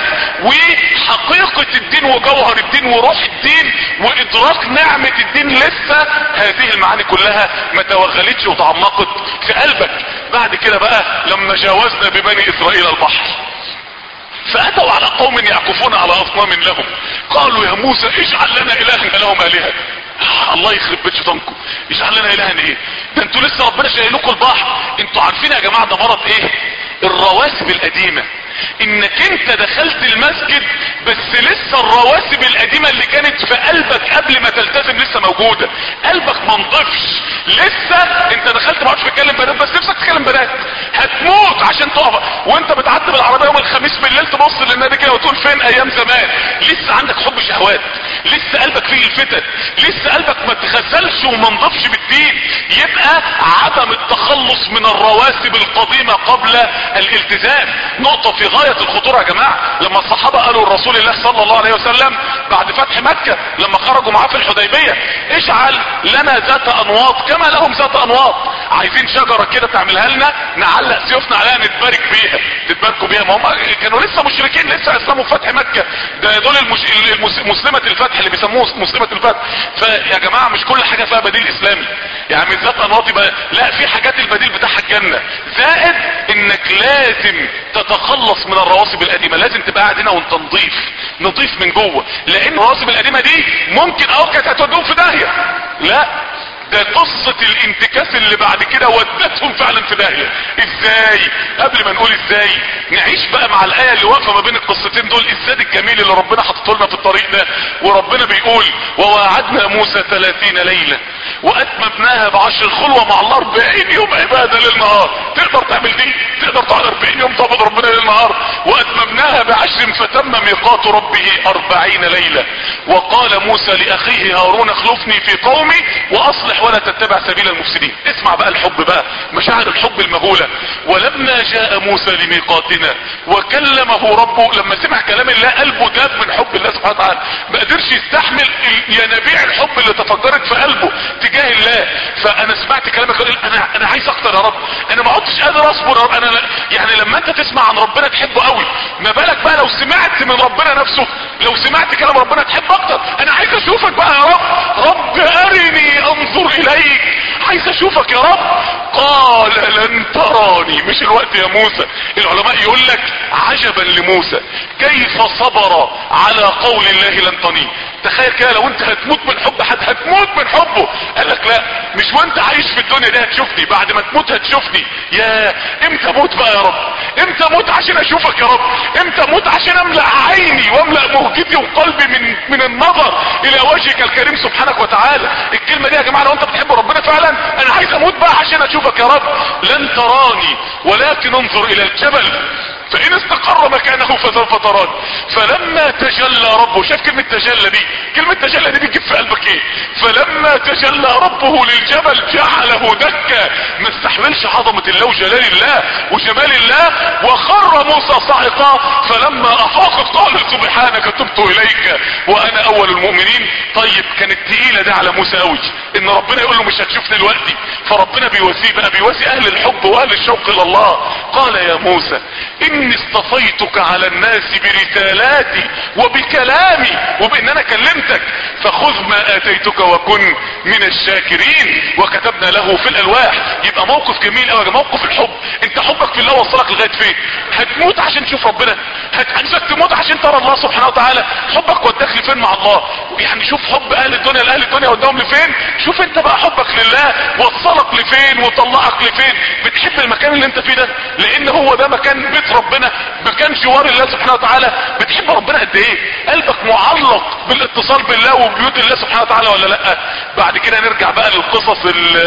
وحقيقة الدين وجوهر الدين وروح الدين وادراك نعمة الدين لسه هذه المعاني كلها ما توغلتش وتعمقت في قلبك بعد كده بقى لما جاوزنا ببني اسرائيل البحر فاتوا على قوم يعكفون على اصنام لهم قالوا يا موسى اجعل لنا الها لهم الهه الله يخرب بيت شيطانكم اجعل لنا الها ايه ده انتوا لسه ربنا شايل لكم البحر انتوا عارفين يا جماعه ده مرض ايه الرواسب القديمه انك انت دخلت المسجد بس لسه الرواسب القديمة اللي كانت في قلبك قبل ما تلتزم لسه موجودة قلبك ما نضفش لسه انت دخلت ما عادش بتكلم بنات بس نفسك تتكلم بنات هتموت عشان تقف وانت بتعدي بالعربية يوم الخميس بالليل تبص للنادي كده وتقول فين ايام زمان لسه عندك حب شهوات لسه قلبك فيه الفتن لسه قلبك ما تغسلش وما نضفش بالدين يبقى عدم التخلص من الرواسب القديمة قبل الالتزام نقطة في غاية الخطورة يا جماعة لما الصحابة قالوا لرسول الله صلى الله عليه وسلم بعد فتح مكة لما خرجوا معاه في الحديبية اجعل لنا ذات انواط كما لهم ذات انواط عايزين شجرة كده تعملها لنا نعلق سيوفنا عليها نتبارك بيها تتباركوا بيها ما هم كانوا لسه مشركين لسه اسلموا في فتح مكة ده دول المش... المس... مسلمة الفتح اللي بيسموه مسلمة الفتح فيا جماعة مش كل حاجة فيها بديل اسلامي يعني من ذات انواط يبقى لا في حاجات البديل بتاعها الجنة زائد انك لازم تتخلص من الرواسب القديمة لازم تبقى قاعد هنا وانت نضيف نضيف من جوه لان الرواسب القديمة دي ممكن اه كانت هتوديهم في داهية لا ده قصة الانتكاس اللي بعد كده ودتهم فعلا في داهية ازاي قبل ما نقول ازاي نعيش بقى مع الاية اللي واقفة ما بين القصتين دول الزاد الجميل اللي ربنا حطته لنا في الطريق ده وربنا بيقول وواعدنا موسى 30 ليلة واتممناها بعشر الخلوة مع الله 40 يوم عبادة للنهار تقدر تعمل دي تقدر تقعد 40 يوم تعبد ربنا للنهار واتممناها بعشر فتم ميقات ربه 40 ليلة وقال موسى لاخيه هارون اخلفني في قومي واصلح ولا تتبع سبيل المفسدين اسمع بقى الحب بقى مشاعر الحب المهولة ولما جاء موسى لميقاتنا وكلمه ربه لما سمع كلام الله قلبه داب من حب الله سبحانه وتعالى ما قدرش يستحمل ينابيع الحب اللي تفجرت في قلبه تجاه الله فانا سمعت كلامك قال انا انا عايز اكتر يا رب انا ما عدتش قادر اصبر يا رب انا لا يعني لما انت تسمع عن ربنا تحبه قوي ما بالك بقى لو سمعت من ربنا نفسه لو سمعت كلام ربنا تحبه اكتر انا عايز اشوفك بقى يا رب رب ارني انظر اليك عايز اشوفك يا رب قال لن تراني مش الوقت يا موسى العلماء يقول لك عجبا لموسى كيف صبر على قول الله لن تراني تخيل كده لو انت هتموت من حب حد هتموت من حبه قال لك لا مش وانت عايش في الدنيا دي هتشوفني بعد ما تموت هتشوفني يا امتى اموت بقى يا رب امتى اموت عشان اشوفك يا رب امتى اموت عشان املأ عيني واملأ مهجتي وقلبي من من النظر الى وجهك الكريم سبحانك وتعالى الكلمة دي يا جماعة لو انت بتحب ربنا فعلا انا عايز اموت بقى عشان اشوفك يا رب لن تراني ولكن انظر الى الجبل فان استقر مكانه فسوف تراني فلما تجلى ربه شايف كلمة تجلى دي كلمة تجلى دي بتجيب في قلبك ايه فلما تجلى ربه للجبل جعله دكا ما استحملش عظمة الله وجلال الله وجمال الله وخر موسى صاعقا فلما افاق قال سبحانك تبت اليك وانا اول المؤمنين طيب كانت تقيلة دي على موسى قوي ان ربنا يقول له مش هتشوفني دلوقتي فربنا بيواسيه بقى بيواسي اهل الحب واهل الشوق الى الله قال يا موسى اني اصطفيتك على الناس برسالاتي وبكلامي وبان انا كلمتك فخذ ما اتيتك وكن من الشاكرين وكتبنا له في الالواح يبقى موقف جميل قوي موقف الحب انت حبك في الله وصلك لغايه فين هتموت عشان تشوف ربنا هتعجزك تموت عشان ترى الله سبحانه وتعالى حبك وداك لفين مع الله يعني شوف حب اهل الدنيا لاهل الدنيا وداهم لفين شوف انت بقى حبك لله وصلك لفين وطلعك لفين بتحب المكان اللي انت فيه ده لان هو ده مكان بيت ربنا مكان جوار الله سبحانه وتعالى بتحب ربنا قد ايه قلبك معلق بالاتصال بالله وبيوت الله سبحانه وتعالى ولا لا بعد كده نرجع بقى للقصص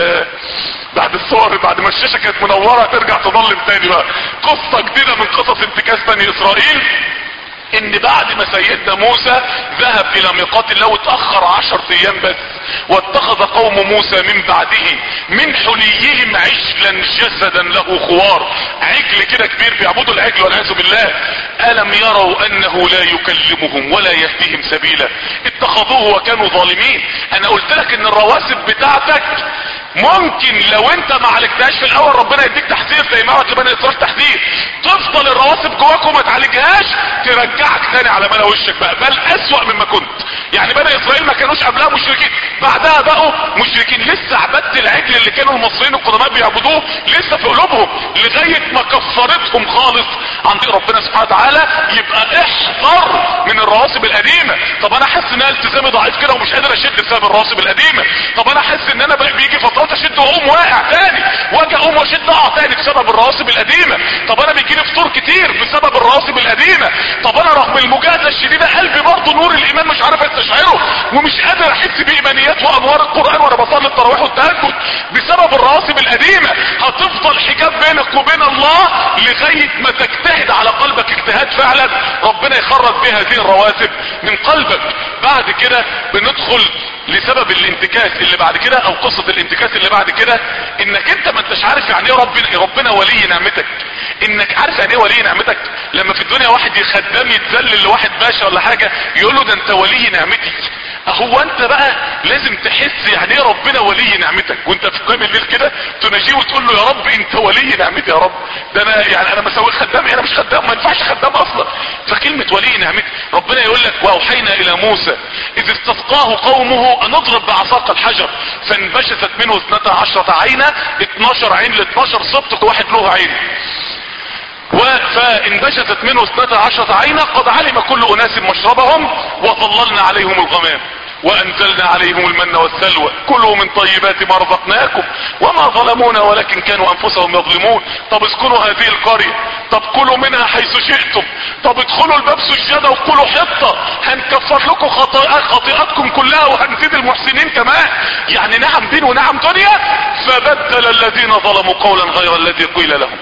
بعد الصور بعد ما الشاشة كانت منورة ترجع تضلم تاني بقى قصة جديدة من قصص انتكاس بني اسرائيل ان بعد ما سيدنا موسى ذهب الى ميقات الله وتأخر عشر ايام بس واتخذ قوم موسى من بعده من حليهم عجلا جسدا له خوار عجل كده كبير بيعبدوا العجل والعياذ بالله الم يروا انه لا يكلمهم ولا يهديهم سبيلا اتخذوه وكانوا ظالمين انا قلت لك ان الرواسب بتاعتك ممكن لو انت ما عالجتهاش في الاول ربنا يديك تحذير زي ما عملت لبني اسرائيل تحذير تفضل الرواسب جواك وما تعالجهاش ترجعك تاني على ملا وشك بقى بل اسوأ مما كنت يعني بني اسرائيل ما كانوش قبلها مشركين بعدها بقوا مشركين لسه عبادة العجل اللي كانوا المصريين القدماء بيعبدوه لسه في قلوبهم لغاية ما كفرتهم خالص عن طريق ربنا سبحانه وتعالى يبقى احذر من الرواسب القديمة طب انا حاسس ان انا التزامي ضعيف كده ومش قادر اشد بسبب الرواسب القديمة طب انا حاسس ان انا بيجي فترات اشد واقوم واقع تاني واجي اقوم واشد اقع تاني بسبب الرواسب القديمه طب انا بيجي لي فطور كتير بسبب الرواسب القديمه طب انا رغم المجاهده الشديده قلبي برضه نور الايمان مش عارف استشعره ومش قادر احس بايمانيات وانوار القران وانا بصلي التراويح والتهجد بسبب الرواسب القديمه هتفضل حجاب بينك وبين الله لغايه ما تجتهد على قلبك اجتهاد فعلا ربنا يخرج بها هذه الرواسب من قلبك بعد كده بندخل لسبب الانتكاس اللي بعد كده او قصة الانتكاس اللي بعد كده انك انت ما انتش عارف يعني ايه ربنا ربنا ولي نعمتك انك عارف يعني ايه ولي نعمتك لما في الدنيا واحد يخدم يتذلل لواحد باشا ولا حاجة يقول له ده انت ولي نعمتي هو انت بقى لازم تحس يعني ايه ربنا ولي نعمتك وانت في قيام الليل كده تناجيه وتقول له يا رب انت ولي نعمتي يا رب ده انا يعني انا مسوي خدام انا مش خدام ما ينفعش خدام اصلا فكلمة ولي نعمتي ربنا يقول لك واوحينا الى موسى اذ استسقاه قومه ان اضرب بعصاك الحجر فانبشست منه اثنتا عشرة عينة 12 عين ل 12 سبط واحد له عين فانبشست منه اثنتا عشرة عينة قد علم كل اناس مشربهم وظللنا عليهم الغمام وانزلنا عليهم المن والسلوى كلوا من طيبات ما رزقناكم وما ظلمونا ولكن كانوا انفسهم يظلمون طب اسكنوا هذه القرية طب كلوا منها حيث شئتم طب ادخلوا الباب سجادة وكلوا حطة هنكفر لكم خطيئات خطيئاتكم كلها وهنزيد المحسنين كمان يعني نعم دين ونعم دنيا فبدل الذين ظلموا قولا غير الذي قيل لهم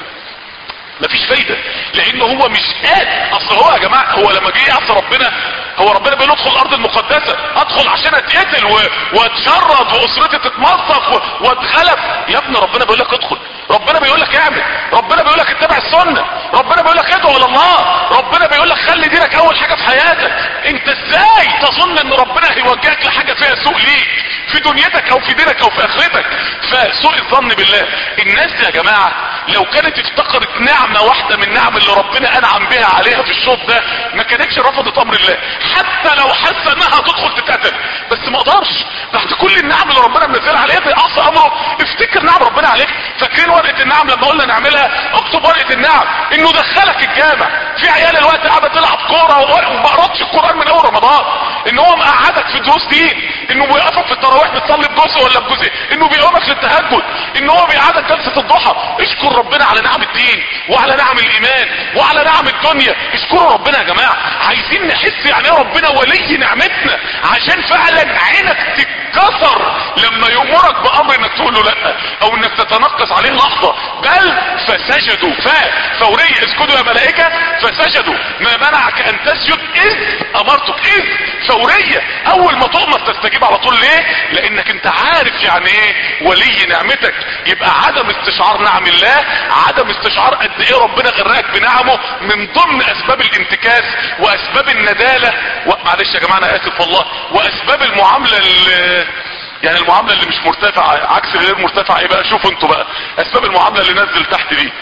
مفيش فايدة لان هو مش قادر اصل هو يا جماعة هو لما جه يعصي ربنا هو ربنا بيقول ادخل الارض المقدسة ادخل عشان اتقتل و... واتشرد واسرتي تتمزق و... واتخلف يا ابني ربنا بيقول لك ادخل ربنا بيقول لك اعمل ربنا بيقول لك اتبع السنة ربنا بيقول لك ادعو لله ربنا بيقول لك خلي دينك اول حاجة في حياتك انت ازاي تظن ان ربنا هيوجهك لحاجة فيها سوء ليك في دنيتك او في دينك او في اخرتك فسوء الظن بالله الناس دي يا جماعة لو كانت افتقرت نعمة واحدة من نعم اللي ربنا انعم بها عليها في الشوط ده ما كانتش رفضت امر الله حتى لو حس انها تدخل تتقتل بس ما اقدرش بعد كل النعم اللي ربنا منزلها عليها بيعصى امره افتكر نعم ربنا عليك فاكرين ورقة النعم لما قلنا نعملها اكتب ورقة النعم انه دخلك الجامع في عيال الوقت قاعدة تلعب كورة وما قرأتش القرآن من اول رمضان ان هو مقعدك في دروس دين انه بيوقفك في التراويح بتصلي بجزء ولا بجزء انه بيقومك للتهجد ان هو بيقعدك جلسة الضحى اشكر ربنا على نعم الدين وعلى نعم الايمان وعلى نعم الدنيا اشكروا ربنا يا جماعة عايزين نحس يعني ايه ربنا ولي نعمتنا عشان فعلا عينك تتكسر لما يأمرك بامر انك تقول له لا او انك تتنقص عليه لحظة بل فسجدوا ف فورية اسجدوا يا ملائكة فسجدوا ما منعك ان تسجد اذ امرتك اذ فورية اول ما تؤمر تستجيب على طول ليه لانك انت عارف يعني ايه ولي نعمتك يبقى عدم استشعار نعم الله عدم استشعار قد ايه ربنا غرقك بنعمه من ضمن اسباب الانتكاس واسباب الندالة معلش يا جماعة انا اسف والله واسباب المعاملة اللي يعني المعاملة اللي مش مرتفعة عكس غير مرتفعة ايه بقى شوفوا انتوا بقى اسباب المعاملة اللي نزل تحت دي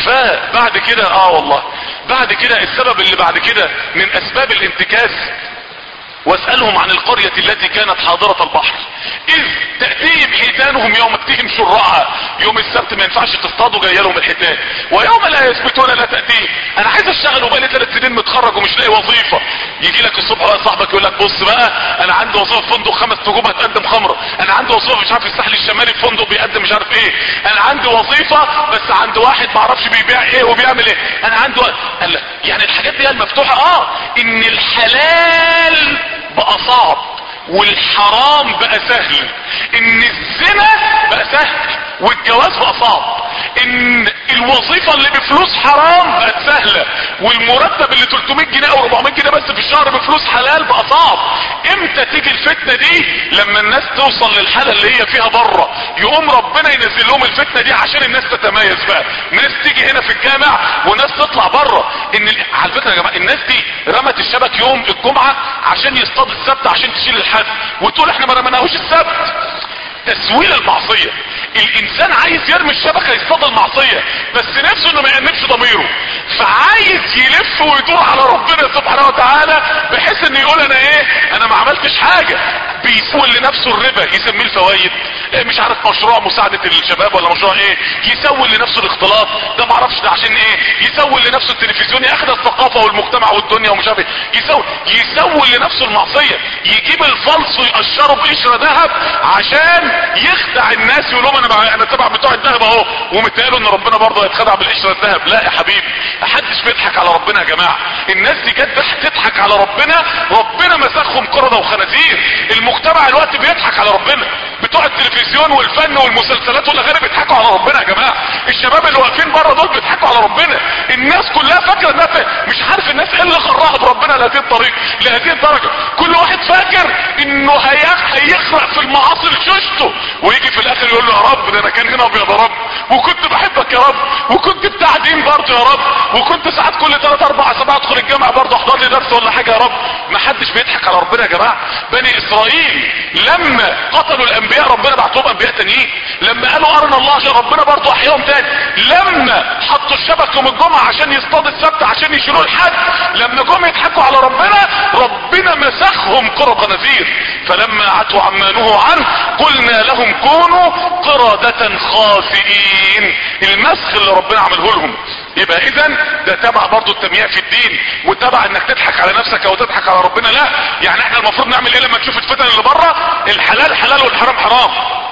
فبعد كده اه والله بعد كده السبب اللي بعد كده من اسباب الانتكاس واسألهم عن القرية التي كانت حاضرة البحر اذ تأتيهم حيتانهم يوم تأتيهم شرعا يوم السبت ما ينفعش تصطادوا جايه لهم الحيتان ويوم لا يثبتون لا تأتيهم انا عايز اشتغل وبقالي ثلاث سنين متخرج ومش لاقي وظيفة يجي لك الصبح بقى صاحبك يقول لك بص بقى انا عندي وظيفة في فندق خمس نجوم هتقدم خمرة انا عندي وظيفة مش عارف في الساحل الشمالي في فندق بيقدم مش عارف ايه انا عندي وظيفة بس عند واحد ما اعرفش بيبيع ايه وبيعمل ايه انا عندي و... قال يعني الحاجات دي المفتوحة اه ان الحلال بقى صعب والحرام بقى سهل ان الزنا بقى سهل والجواز بقى صعب ان الوظيفة اللي بفلوس حرام بقت سهلة والمرتب اللي 300 جنيه او 400 جنيه بس في الشهر بفلوس حلال بقى صعب امتى تيجي الفتنة دي لما الناس توصل للحالة اللي هي فيها بره يقوم ربنا ينزل لهم الفتنة دي عشان الناس تتميز بقى ناس تيجي هنا في الجامع وناس تطلع بره ان ال- على فكرة يا جماعة الناس دي رمت الشبك يوم الجمعة عشان يصطاد السبت عشان تشيل الحد وتقول احنا ما رمناهوش السبت تسويل المعصية الانسان عايز يرمي الشبكة يصطاد المعصية بس نفسه انه ما يأنبش ضميره فعايز يلف ويدور على ربنا سبحانه وتعالى بحيث انه يقول انا ايه انا ما عملتش حاجة بيسول لنفسه الربا يسميه الفوائد إيه مش عارف مشروع مساعدة الشباب ولا مشروع ايه يسول لنفسه الاختلاط ده معرفش ده عشان ايه يسول لنفسه التلفزيون ياخد الثقافة والمجتمع والدنيا ومش عارف ايه يسول يسول لنفسه المعصية يجيب الفلس ويقشره بقشرة ذهب عشان يخدع الناس يقول لهم انا بع- انا تبع بتوع الذهب اهو ومتقالوا ان ربنا برضه هيتخدع بالقشرة الذهب لا يا حبيبي محدش بيضحك على ربنا يا جماعة الناس دي جت تضحك على ربنا ربنا مسخهم قردة وخنازير المجتمع الوقت بيضحك على ربنا بتوع التلفزيون والفن والمسلسلات والاغاني بيضحكوا على ربنا يا جماعه الشباب اللي واقفين بره دول بيضحكوا على ربنا الناس كلها فاكره انها فا- مش عارف الناس ايه اللي غرها بربنا لهذه الطريق لهذه الدرجه كل واحد فاكر انه هيخ- هيخرق في المعاصي لشوشته ويجي في الاخر يقول له يا رب ده انا كان هنا ابيض يا رب وكنت بحبك يا رب وكنت بتاع دين برضه يا رب وكنت ساعات كل 3 4 سبعة ادخل الجامعه برضه احضر لي درس ولا حاجه يا رب ما حدش بيضحك على ربنا يا جماعه بني اسرائيل لما قتلوا الانبياء ربنا بعت لهم انبياء تانيين لما قالوا ارنا الله عشان ربنا برضه احياهم تاني لما حطوا الشبك يوم الجمعه عشان يصطاد السبت عشان يشيلوا الحد لما جم يضحكوا على ربنا ربنا مسخهم قرى خنازير فلما عتوا عما نهوا عنه قلنا لهم كونوا قردة خاسئين المسخ اللي ربنا عمله لهم يبقى اذا ده تبع برضه التمييع في الدين وتبع انك تضحك على نفسك او تضحك على ربنا لا يعني احنا المفروض نعمل ايه لما نشوف الفتن اللي بره الحلال حلال والحرام حرام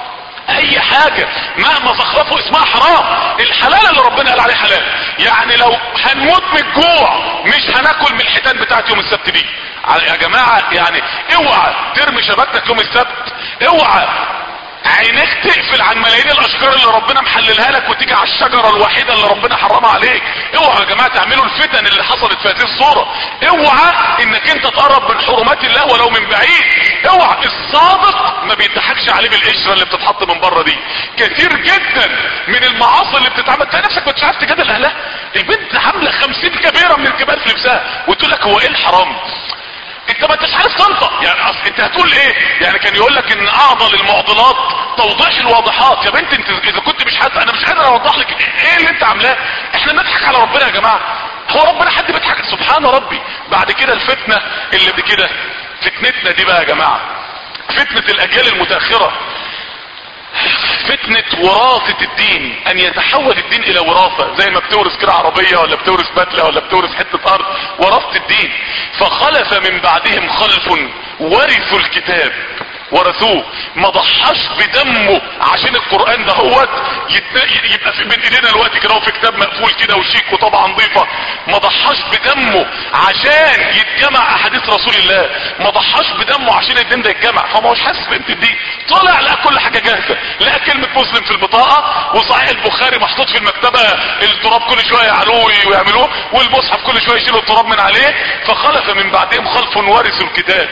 اي حاجة مهما زخرفوا اسمها حرام الحلال اللي ربنا قال عليه حلال يعني لو هنموت من الجوع مش هناكل من الحيتان بتاعت يوم السبت دي يا جماعة يعني اوعى ترمي شبكتك يوم السبت اوعى عينيك تقفل عن ملايين الاشجار اللي ربنا محللها لك وتيجي على الشجره الوحيده اللي ربنا حرمها عليك اوعى يا جماعه تعملوا الفتن اللي حصلت في هذه الصوره اوعى انك انت تقرب من حرمات الله ولو من بعيد اوعى الصادق ما بيضحكش عليه بالقشره اللي بتتحط من بره دي كتير جدا من المعاصي اللي بتتعمل تلاقي نفسك مش عارف تجادل اهلها البنت عامله خمسين كبيره من الكبار في لبسها وتقول لك هو ايه الحرام انت ما انتش عارف تنطق يعني اصل انت هتقول ايه يعني كان يقول لك ان اعضل المعضلات توضيح الواضحات يا بنت انت اذا كنت مش حاسس انا مش قادر اوضح لك ايه اللي انت عاملاه احنا بنضحك على ربنا يا جماعه هو ربنا حد بيضحك سبحان ربي بعد كده الفتنه اللي بكده فتنتنا دي بقى يا جماعه فتنه الاجيال المتاخره فتنة وراثة الدين ان يتحول الدين الى وراثة زي ما بتورث كده عربية ولا بتورث بدلة ولا بتورث حتة ارض ورثة الدين فخلف من بعدهم خلف ورثوا الكتاب ورثوه ما ضحاش بدمه عشان القرآن ده هو يبقى في بين ايدينا الوقت كده هو في كتاب مقفول كده وشيك وطبعا نظيفة ما ضحاش بدمه عشان يتجمع احاديث رسول الله ما ضحاش بدمه عشان الدين ده يتجمع فما هوش حاسس بقيمة الدين طلع لقى كل حاجة جاهزة لقى كلمة مسلم في البطاقة وصحيح البخاري محطوط في المكتبة التراب كل شوية يعلوه ويعملوه والمصحف كل شوية يشيلوا التراب من عليه فخلف من بعدهم خلف ورثوا الكتاب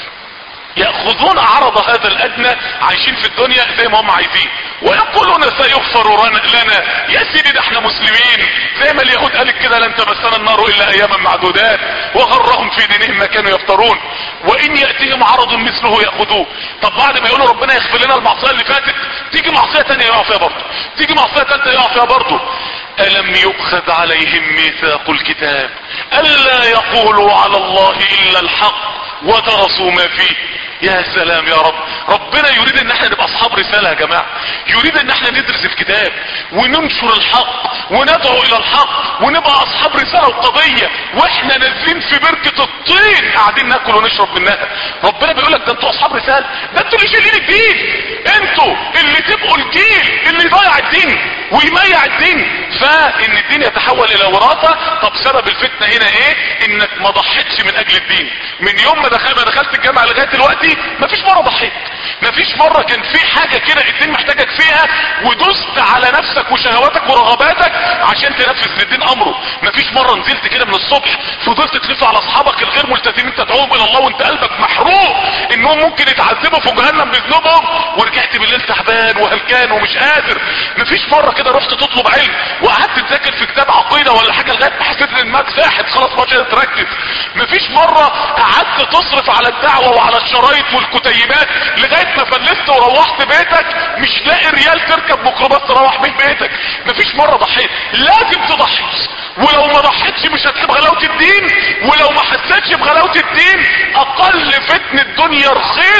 يأخذون عرض هذا الادنى عايشين في الدنيا زي ما هم عايزين ويقولون سيغفر لنا يا سيدي ده احنا مسلمين زي ما اليهود قالت كده لن تمسنا النار الا اياما معدودات وغرهم في دينهم ما كانوا يفترون وان يأتيهم عرض مثله يأخذوه طب بعد ما يقولوا ربنا يغفر لنا المعصية اللي فاتت تيجي معصية تانية يقع فيها برضه تيجي معصية تالتة يقع فيها برضه ألم يؤخذ عليهم ميثاق الكتاب ألا يقولوا على الله إلا الحق ودرسوا ما فيه يا سلام يا رب ربنا يريد ان احنا نبقى اصحاب رسالة يا جماعة يريد ان احنا ندرس الكتاب وننشر الحق وندعو الى الحق ونبقى اصحاب رسالة وقضية واحنا نازلين في بركة الطين قاعدين ناكل ونشرب منها ربنا بيقول لك ده انتوا اصحاب رسالة ده انتوا اللي شايلين الدين انتوا اللي تبقوا الجيل اللي يضيع الدين ويميع الدين فان الدين يتحول الى وراثة طب سبب الفتنة هنا ايه انك ما ضحيتش من اجل الدين من يوم ما دخل ما دخلت الجامعة لغاية دلوقتي مفيش مرة ضحيت مفيش مرة كان في حاجة كده الدين محتاجك فيها ودست على نفسك وشهواتك ورغباتك عشان تنفذ للدين امره مفيش مرة نزلت كده من الصبح فضلت تلف على اصحابك الغير ملتزمين تدعوهم الى الله وانت قلبك محروق انهم ممكن يتعذبوا في جهنم بذنوبهم ورجعت بالليل تعبان وهلكان ومش قادر مفيش مرة كده رحت تطلب علم وقعدت تذاكر في كتاب عقيدة ولا حاجة لغاية ما حسيت ان دماغك ساحت خلاص ما قادر تركز مفيش مرة قعدت تصرف على الدعوة وعلى الشرايط والكتيبات لغاية ما فلست وروحت بيتك مش لاقي ريال تركب ميكروباص تروح بيه بيتك مفيش مرة ضحيت لازم تضحي ولو ما ضحيتش مش هتحس بغلاوة الدين ولو ما حسيتش بغلاوة الدين اقل فتنة الدنيا رخيصة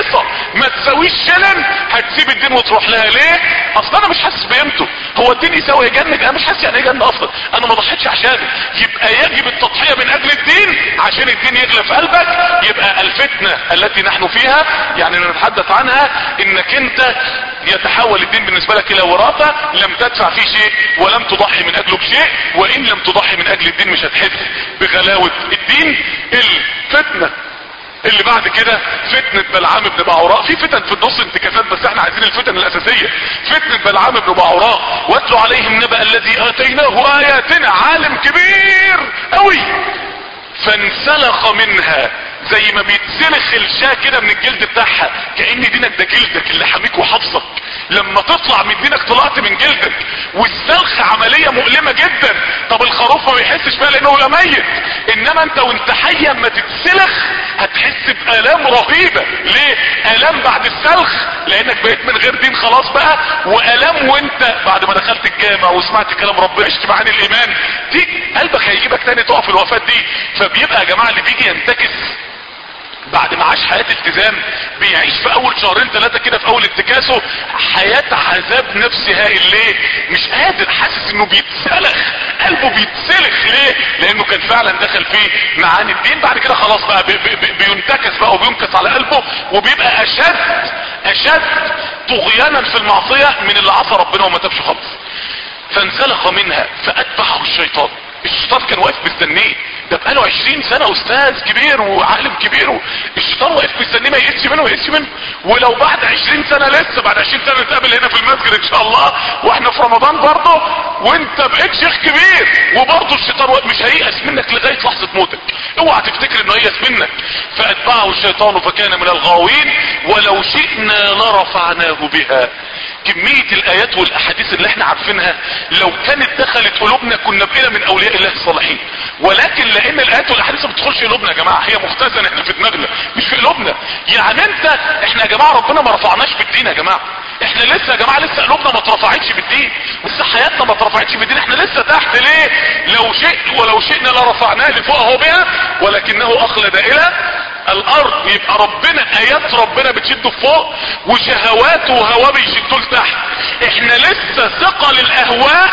ما تساويش شلن هتسيب الدين وتروح لها ليه اصل انا مش حاسس بقيمته هو الدين يساوي يجنن انا مش حاسس يعني ايه جنة اصلا انا ما ضحيتش عشانه يبقى يجب التضحية من اجل الدين عشان الدين يغلى في قلبك يبقى الفتنة التي نحن فيها يعني نتحدث عنها انك انت يتحول الدين بالنسبة لك الى وراثة لم تدفع فيه شيء ولم تضحي من اجله بشيء وان لم تضحي من اجل الدين مش هتحس بغلاوة الدين الفتنة اللي بعد كده فتنة بلعام بن بعوراء في فتن في النص انتكاسات بس احنا عايزين الفتن الاساسية فتنة بلعام بن بعوراء واتلوا عليهم نبأ الذي اتيناه اياتنا عالم كبير قوي فانسلخ منها زي ما بيتسلخ الشاة كده من الجلد بتاعها كأن دينك ده جلدك اللي حاميك وحافظك لما تطلع من دينك طلعت من جلدك والسلخ عملية مؤلمة جدا طب الخروف ما بيحسش بقى لانه يبقى ميت انما انت وانت حي اما تتسلخ هتحس بآلام رهيبة ليه آلام بعد السلخ لانك بقيت من غير دين خلاص بقى وآلام وانت بعد ما دخلت الجامع وسمعت كلام ربنا عشت معاني الايمان دي قلبك هيجيبك تاني تقف الوفاة دي فبيبقى يا جماعة اللي بيجي ينتكس بعد ما عاش حياة التزام بيعيش في اول شهرين ثلاثة كده في اول انتكاسه حياة عذاب نفسي هائل ليه مش قادر حاسس انه بيتسلخ قلبه بيتسلخ ليه لانه كان فعلا دخل فيه معاني الدين بعد كده خلاص بقى بي بي بينتكس بقى وبينكس على قلبه وبيبقى اشد اشد طغيانا في المعصية من اللي عصى ربنا وما تابش خالص فانسلخ منها فاتبعه الشيطان الشيطان كان واقف مستنيه ده بقاله 20 سنة استاذ كبير وعالم كبير الشيطان واقف مستنيه ما يقسش منه ويقسش منه ولو بعد 20 سنة لسه بعد 20 سنة نتقابل هنا في المسجد ان شاء الله واحنا في رمضان برضه وانت بقيت شيخ كبير وبرضه الشيطان واقف مش هييأس منك لغاية لحظة موتك اوعى تفتكر انه هيأس منك فاتبعه الشيطان فكان من الغاوين ولو شئنا لرفعناه بها كمية الايات والاحاديث اللي احنا عارفينها لو كانت دخلت قلوبنا كنا بقينا من اولياء الله الصالحين ولكن لان الايات والاحاديث ما بتدخلش قلوبنا يا جماعة هي مختزنة احنا في دماغنا مش في قلوبنا يعني انت احنا يا جماعة ربنا ما رفعناش بالدين يا جماعة احنا لسه يا جماعة لسه قلوبنا ما اترفعتش بالدين لسه حياتنا ما اترفعتش بالدين احنا لسه تحت ليه لو شئت ولو شئنا لرفعناه لفوق اهو بها ولكنه اخلد الى الارض يبقى ربنا ايات ربنا بتشده فوق وشهواته وهواه بيشدوه لتحت احنا لسه ثقل الاهواء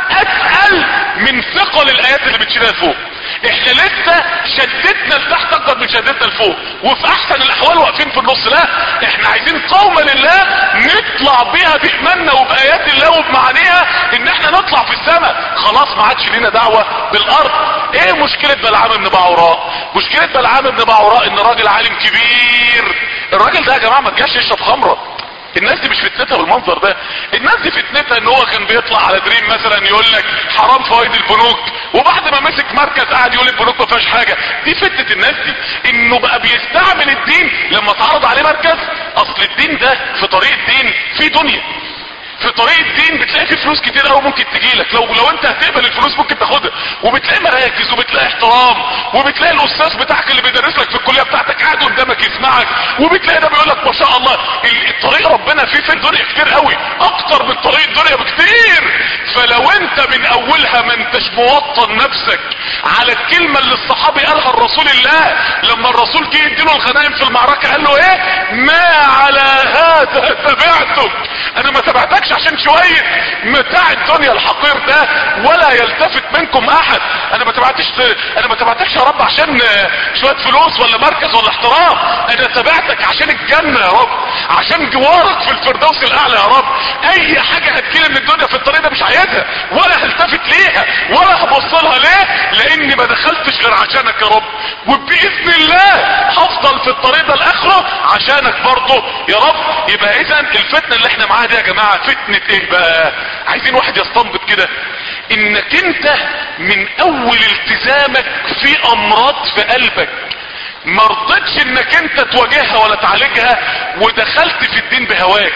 اتقل من ثقل الايات اللي بتشيلها لفوق احنا لسه شدتنا لتحت اكتر من شدتنا لفوق وفي احسن الاحوال واقفين في النص لا احنا عايزين قوما لله نطلع بيها بايماننا وبايات الله وبمعانيها ان احنا نطلع في السماء خلاص ما عادش لينا دعوة بالارض ايه مشكلة بلعام بن بعوراء مشكلة بلعام بن بعوراء ان راجل عالم كبير الراجل ده يا جماعة ما تجاش يشرب خمرة الناس دي مش فتنتها بالمنظر ده الناس دي فتنتها ان هو كان بيطلع على دريم مثلا يقول لك حرام فوائد البنوك وبعد ما مسك مركز قاعد يقول البنوك ما فيهاش حاجه دي فتنه الناس دي انه بقى بيستعمل الدين لما اتعرض عليه مركز اصل الدين ده في طريق الدين في دنيا في طريق الدين بتلاقي فيه فلوس كتير قوي ممكن تجيلك لو لو انت هتقبل الفلوس ممكن تاخدها وبتلاقي مراكز وبتلاقي احترام وبتلاقي الاستاذ بتاعك اللي بيدرس لك في الكليه بتاعتك قاعد قدامك يسمعك وبتلاقي ده بيقول لك ما شاء الله الطريق ربنا فيه في الدنيا كتير قوي اكتر من طريق الدنيا بكتير فلو انت من اولها ما انتش موطن نفسك على الكلمه اللي الصحابي قالها لرسول الله لما الرسول جه يديله الغنائم في المعركه قال له ايه ما على هذا تبعتك انا ما تبعتكش عشان شوية متاع الدنيا الحقير ده ولا يلتفت منكم احد انا ما تبعتش انا ما تبعتكش يا رب عشان شوية فلوس ولا مركز ولا احترام انا تبعتك عشان الجنة يا رب عشان جوارك في الفردوس الاعلى يا رب اي حاجة هتجيلي من الدنيا في الطريق ده مش عايزها ولا هلتفت ليها ولا هبص لها ليه لاني ما دخلتش غير عشانك يا رب وباذن الله هفضل في الطريق ده الاخره عشانك برضه يا رب يبقى اذا الفتنه اللي احنا معاها دي يا جماعه فتنه ايه بقى عايزين واحد يستنبط كده انك انت من اول التزامك في امراض في قلبك ما رضتش انك انت تواجهها ولا تعالجها ودخلت في الدين بهواك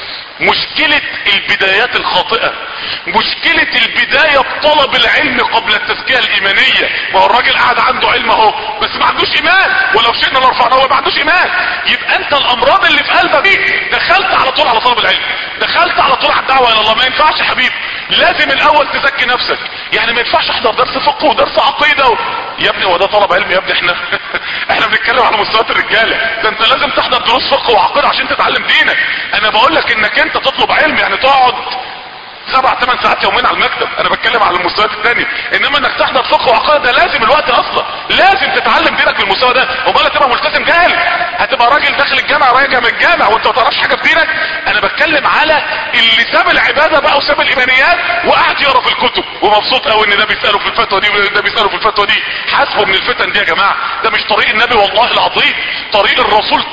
مشكلة البدايات الخاطئة مشكلة البداية بطلب العلم قبل التزكية الايمانية ما هو الراجل قاعد عنده علم اهو بس ما عندوش ايمان ولو شئنا لرفعناه هو ما عندوش ايمان يبقى انت الامراض اللي في قلبك دي دخلت على طول على طلب العلم دخلت على طول على الدعوة الى الله ما ينفعش يا حبيبي لازم الاول تزكي نفسك يعني ما ينفعش احضر درس فقه ودرس عقيدة و... يا ابني هو ده طلب علم يا ابني احنا احنا بنتكلم على مستويات الرجاله ده انت لازم تحضر دروس فقه وعقيده عشان تتعلم دينك انا بقول لك انك انت تطلب علم يعني تقعد سبع ثمان ساعات يومين على المكتب انا بتكلم على المستويات الثانيه انما انك تحضر فقه وعقيده ده لازم الوقت اصلا لازم تتعلم دينك بالمستوى ده امال تبقى ملتزم جاهل هتبقى راجل داخل الجامعه راجع من الجامع وانت ما تعرفش حاجه في دينك انا بتكلم على اللي ساب العباده بقى وساب الايمانيات وقعد يقرا في الكتب ومبسوط قوي ان ده بيساله في الفتوى دي وده بيساله في الفتوى دي حاسبه من الفتن دي يا جماعه ده مش طريق النبي والله العظيم طريق الرسول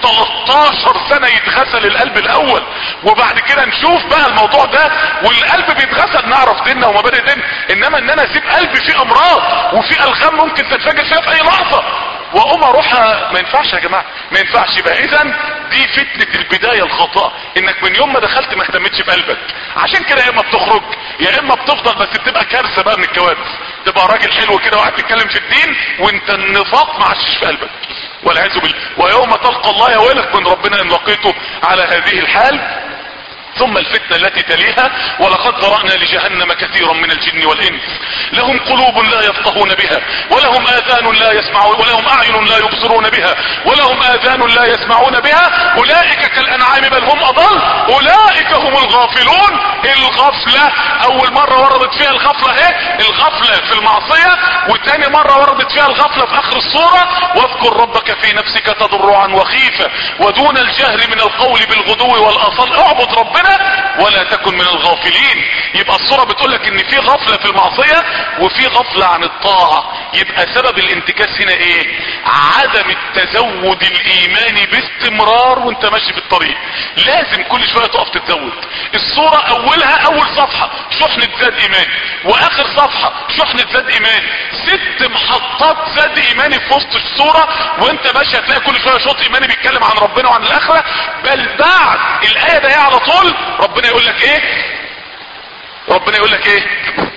13 سنه يتغسل القلب الاول وبعد كده نشوف بقى الموضوع ده والقلب بيتغسل نعرف ديننا ومبادئ دين انما ان انا اسيب قلبي فيه امراض وفي الغام ممكن تنفجر فيها في اي لحظه واقوم اروح ما ينفعش يا جماعه ما ينفعش يبقى اذا دي فتنه البدايه الخاطئه انك من يوم ما دخلت ما اهتمتش بقلبك عشان كده يا اما بتخرج يا اما بتفضل بس بتبقى كارثه بقى من الكوارث تبقى راجل حلو كده وقاعد تتكلم في الدين وانت النفاق ما عادش في قلبك والعياذ بالله ويوم تلقى الله يا ويلك من ربنا ان لقيته على هذه الحال ثم الفتنة التي تليها ولقد ذرأنا لجهنم كثيرا من الجن والإنس لهم قلوب لا يفقهون بها ولهم آذان لا يسمعون ولهم أعين لا يبصرون بها ولهم آذان لا يسمعون بها أولئك كالأنعام بل هم أضل أولئك هم الغافلون الغفلة أول مرة وردت فيها الغفلة اهي الغفلة في المعصية وتاني مرة وردت فيها الغفلة في آخر الصورة واذكر ربك في نفسك تضرعا وخيفة ودون الجهر من القول بالغدو والأصل اعبد ربنا ولا تكن من الغافلين يبقى الصورة بتقول لك ان في غفلة في المعصية وفي غفلة عن الطاعة يبقى سبب الانتكاس هنا ايه عدم التزود الايماني باستمرار وانت ماشي في الطريق لازم كل شوية تقف تتزود الصورة اولها اول صفحة شحنة زاد ايماني واخر صفحة شحنة زاد ايماني ست محطات زاد ايماني في وسط الصورة وانت ماشي هتلاقي كل شوية شوط ايماني بيتكلم عن ربنا وعن الاخرة بل بعد الاية ده على طول ربنا يقول لك ايه ربنا يقول لك ايه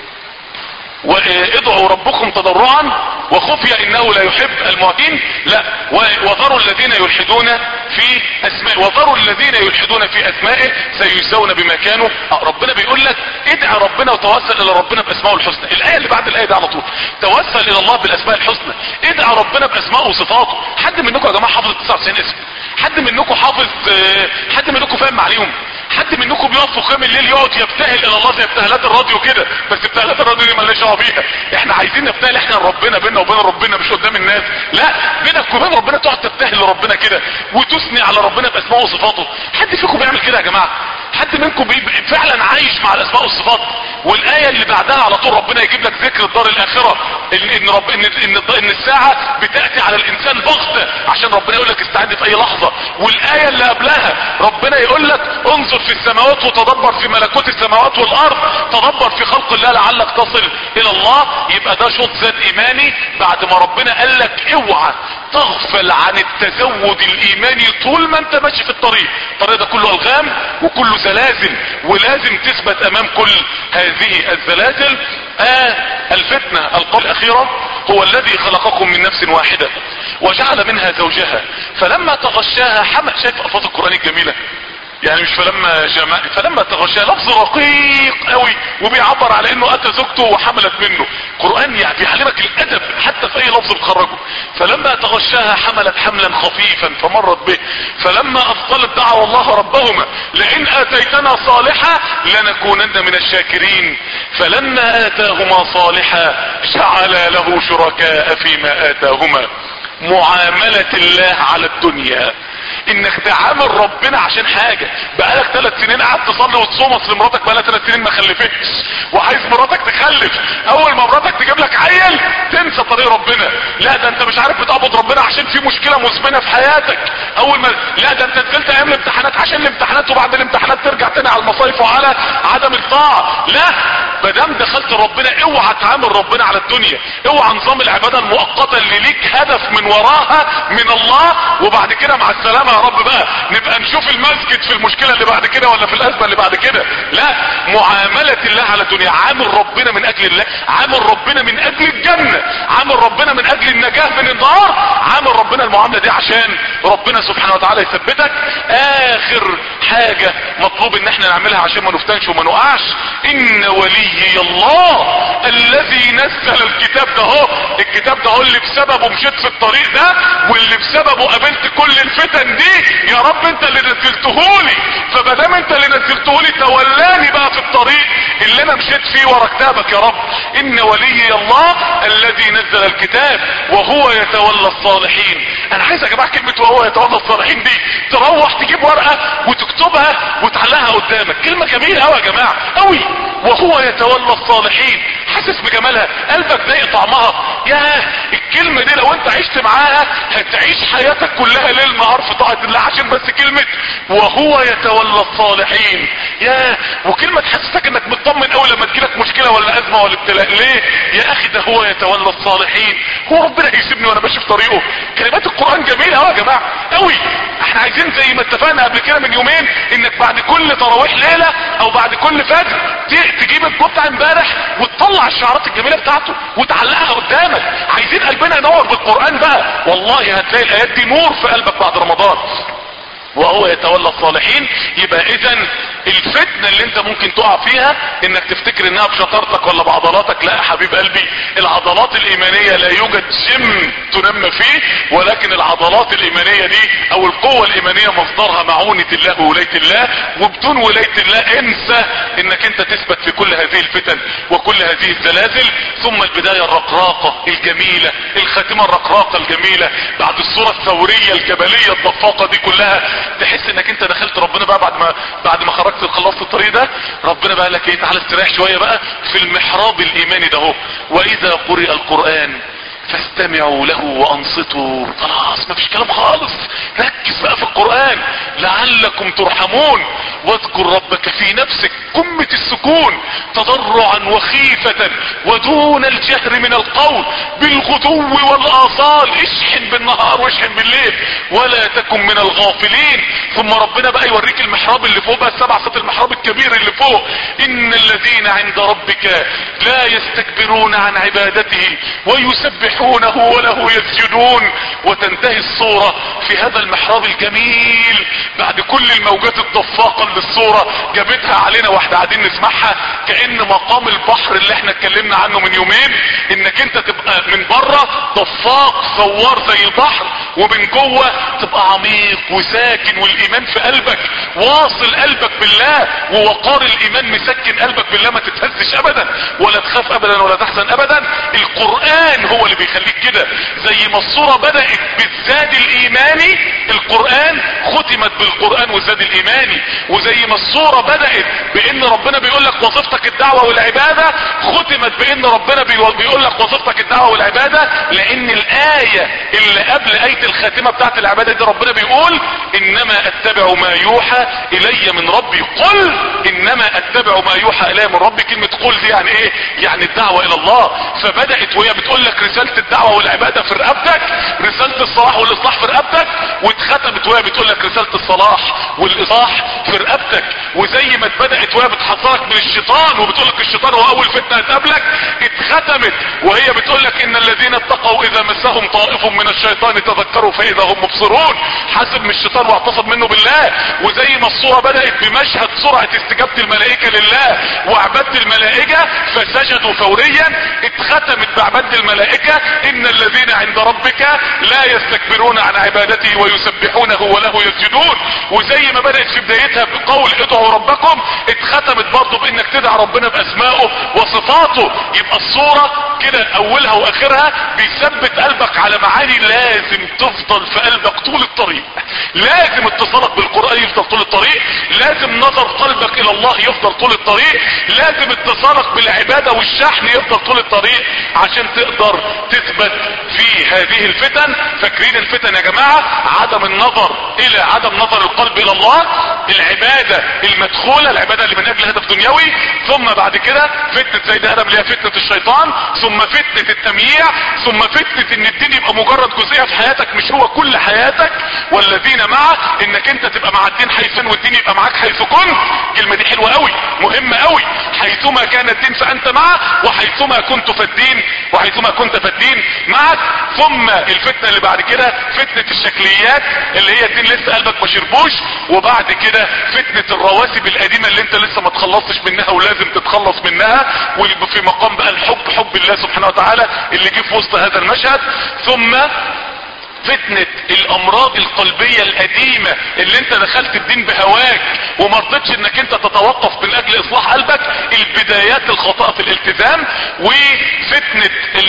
وادعوا ربكم تضرعا وخفيا انه لا يحب المعتين لا وذروا الذين يلحدون في اسماء وذروا الذين يلحدون في اسمائه سيجزون بما كانوا ربنا بيقول لك ادعى ربنا وتوسل الى ربنا باسمائه الحسنى الايه اللي بعد الايه دي على طول توسل الى الله بالاسماء الحسنى ادعى ربنا باسمائه وصفاته حد منكم يا جماعه حافظ 99 اسم حد منكم حافظ حد منكم فاهم عليهم حد منكم بيقف في قيام الليل يقعد يبتهل الى الله زي ابتهالات الراديو كده بس ابتهالات الراديو دي مالناش دعوه بيها احنا عايزين نبتهل احنا لربنا بينا وبين ربنا مش قدام الناس لا بينك وبين ربنا تقعد تبتهل لربنا كده وتثني على ربنا باسمائه وصفاته حد فيكم بيعمل كده يا جماعه حد منكم بيبقى فعلا عايش مع الاسماء والصفات والايه اللي بعدها على طول ربنا يجيب لك ذكر الدار الاخره ان ان رب ان ان, إن الساعه بتاتي على الانسان بغته عشان ربنا يقول لك استعد في اي لحظه والايه اللي قبلها ربنا يقول لك انظر في السماوات وتدبر في ملكوت السماوات والارض تدبر في خلق الله لعلك تصل الى الله يبقى ده شوط زاد ايماني بعد ما ربنا قال لك اوعى تغفل عن التزود الايماني طول ما انت ماشي في الطريق الطريق ده كله الغام وكله زلازل ولازم تثبت امام كل هذه الزلازل آه الفتنة القول الاخيرة هو الذي خلقكم من نفس واحدة وجعل منها زوجها فلما تغشاها حمل شايف الفاظ القرآن الجميلة يعني مش فلما جمع فلما تغشاها لفظ رقيق قوي وبيعبر على انه اتى زوجته وحملت منه قرآن يعني بيعلمك الادب حتى في اي لفظ بتخرجه فلما تغشاها حملت حملا خفيفا فمرت به فلما اثقلت دعوا الله ربهما لئن اتيتنا صالحا لنكونن من الشاكرين فلما اتاهما صالحا جعلا له شركاء فيما اتاهما معاملة الله على الدنيا انك تعامل ربنا عشان حاجة بقالك ثلاث سنين قاعد تصلي وتصوم اصل مراتك بقالها ثلاث سنين ما خلفتش وعايز مراتك تخلف اول ما مراتك تجيب لك عيل تنسى طريق ربنا لا ده انت مش عارف بتعبد ربنا عشان في مشكلة مزمنة في حياتك اول ما لا ده انت نزلت ايام الامتحانات عشان الامتحانات وبعد الامتحانات ترجع تاني على المصايف وعلى عدم الطاعة لا مادام دخلت ربنا اوعى تعامل ربنا على الدنيا اوعى نظام العباده المؤقته اللي ليك هدف من وراها من الله وبعد كده مع السلامه يا رب بقى نبقى نشوف المسجد في المشكله اللي بعد كده ولا في الازمه اللي بعد كده لا معامله الله على الدنيا عامل ربنا من اجل الله عامل ربنا من اجل الجنه عامل ربنا من اجل النجاه من النار عامل ربنا المعامله دي عشان ربنا سبحانه وتعالى يثبتك اخر حاجه مطلوب ان احنا نعملها عشان ما نفتنش وما نقعش ان وليي الله الذي نزل الكتاب ده هو الكتاب ده هو اللي بسببه مشيت في الطريق ده واللي بسببه قابلت كل الفتن دي يا رب انت اللي نزلتهولي فمادام انت اللي نزلتهولي تولاني بقى في الطريق اللي انا مشيت فيه ورا كتابك يا رب ان وليي الله الذي نزل الكتاب وهو يتولى الصالحين انا عايز يا جماعه كلمه وهو يتولى الصالحين دي تروح تجيب ورقه وتكتبها وتعلقها قدامك كلمه جميله قوي يا جماعه قوي وهو يتولى الصالحين حاسس بجمالها قلبك ضايق طعمها ياه الكلمه دي لو انت عشت معاها هتعيش حياتك كلها ليل نهار في طاعه الله عشان بس كلمه وهو يتولى الصالحين ياه وكلمه تحسسك انك مطمن قوي لما تجيلك مشكله ولا ازمه ولا ابتلاء ليه يا اخي ده هو يتولى الصالحين هو ربنا هيسيبني وانا ماشي في طريقه كلمات القران جميله قوي يا جماعه قوي احنا عايزين زي ما اتفقنا قبل كده من يومين انك بعد كل تراويح ليله او بعد كل فجر تجيب الكوب بتاع امبارح وتطلع الشعارات الجميله بتاعته وتعلقها قدامك عايزين قلبنا ينور بالقران بقى والله هتلاقي الايات دي نور في قلبك بعد رمضان وهو يتولى الصالحين يبقى اذا الفتنه اللي انت ممكن تقع فيها انك تفتكر انها بشطارتك ولا بعضلاتك لا يا حبيب قلبي العضلات الايمانيه لا يوجد جيم تنمى فيه ولكن العضلات الايمانيه دي او القوه الايمانيه مصدرها معونه الله وولايه الله وبدون ولايه الله انسى انك انت تثبت في كل هذه الفتن وكل هذه الزلازل ثم البدايه الرقراقه الجميله الخاتمه الرقراقه الجميله بعد الصوره الثوريه الجبليه الضفاقه دي كلها تحس انك انت دخلت ربنا بقى بعد ما بعد ما خرجت خلصت الطريق ده ربنا بقى لك ايه تعالى استريح شويه بقى في المحراب الايماني ده اهو واذا قرئ القران فاستمعوا له وانصتوا خلاص مفيش كلام خالص ركز بقى في القرآن لعلكم ترحمون واذكر ربك في نفسك قمة السكون تضرعا وخيفة ودون الجهر من القول بالغدو والاصال اشحن بالنهار واشحن بالليل ولا تكن من الغافلين ثم ربنا بقى يوريك المحراب اللي فوق بقى السبع صوت المحراب الكبير اللي فوق ان الذين عند ربك لا يستكبرون عن عبادته ويسبحونه وله يسجدون وتنتهي الصورة في هذا المحراب الجميل بعد كل الموجات الضفاقة اللي الصورة جابتها علينا واحنا قاعدين نسمعها كأن مقام البحر اللي احنا اتكلمنا عنه من يومين انك انت تبقى من بره ضفاق ثوار زي البحر ومن جوه تبقى عميق وساكن والايمان في قلبك واصل قلبك بالله ووقار الايمان مسكن قلبك بالله ما تتهزش ابدا ولا تخاف ابدا ولا تحزن ابدا القرآن هو اللي بيخليك كده زي ما الصورة بدأت بالزاد الايماني القرآن ختمت بالقرآن والزاد الايماني وزي ما الصورة بدأت بان ربنا بيقول لك وظيفتك الدعوة والعبادة ختمت بان ربنا بيقول لك وظيفتك الدعوة والعبادة لان الاية اللي قبل اية الخاتمة بتاعت العبادة دي ربنا بيقول انما اتبع ما يوحى الي من ربي قل انما اتبع ما يوحى الي من ربي كلمة قل دي يعني ايه يعني الدعوة الى الله فبدأت وهي بتقول لك رسالة الدعوة والعبادة في رقبتك رسالة الصلاح والاصلاح في رقبتك واتختمت وهي بتقول لك رسالة الصلاح والاصلاح في رقبتك وزي ما اتبدأت وهي بتحذرك من الشيطان وبتقول لك الشيطان هو اول فتنة هتقابلك اتختمت وهي بتقول لك ان الذين اتقوا اذا مسهم طائف من الشيطان تذكروا فاذا هم مبصرون حاسب من الشيطان واعتصم منه بالله وزي ما الصورة بدأت بمشهد سرعة استجابة الملائكة لله وعبادة الملائكة فسجدوا فوريا اتختمت بعبادة الملائكة ان الذين عند ربك لا يستكبرون عن عبادته ويسبحونه وله يسجدون وزي ما بدأت في بدايتها بقول ادعوا ربكم اتختمت برضه بانك تدعى ربنا باسمائه وصفاته يبقى الصورة كده اولها واخرها بيثبت قلبك على معاني لازم تفضل في قلبك طول الطريق لازم اتصالك بالقرآن يفضل طول الطريق لازم نظر قلبك الى الله يفضل طول الطريق لازم لازم اتصالك بالعبادة والشحن يفضل طول الطريق عشان تقدر تثبت في هذه الفتن فاكرين الفتن يا جماعة عدم النظر الى عدم نظر القلب الى الله العبادة المدخولة العبادة اللي من اجل هدف دنيوي ثم بعد كده فتنة سيد ادم اللي هي فتنة الشيطان ثم فتنة التمييع ثم فتنة ان الدين يبقى مجرد جزئية في حياتك مش هو كل حياتك والذين معه انك انت تبقى مع الدين حيث والدين يبقى معاك حيث كنت الكلمة دي حلوة قوي مهمة قوي حيثما كان الدين فانت معه وحيثما كنت فالدين وحيثما كنت فالدين معك ثم الفتنة اللي بعد كده فتنة الشكليات اللي هي الدين لسه قلبك ما شربوش وبعد كده فتنة الرواسب القديمة اللي انت لسه ما تخلصتش منها ولازم تتخلص منها وفي مقام بقى الحب حب الله سبحانه وتعالى اللي جه في وسط هذا المشهد ثم فتنة الامراض القلبية القديمة اللي انت دخلت الدين بهواك وما رضيتش انك انت تتوقف من اجل اصلاح قلبك البدايات الخطأ في الالتزام وفتنة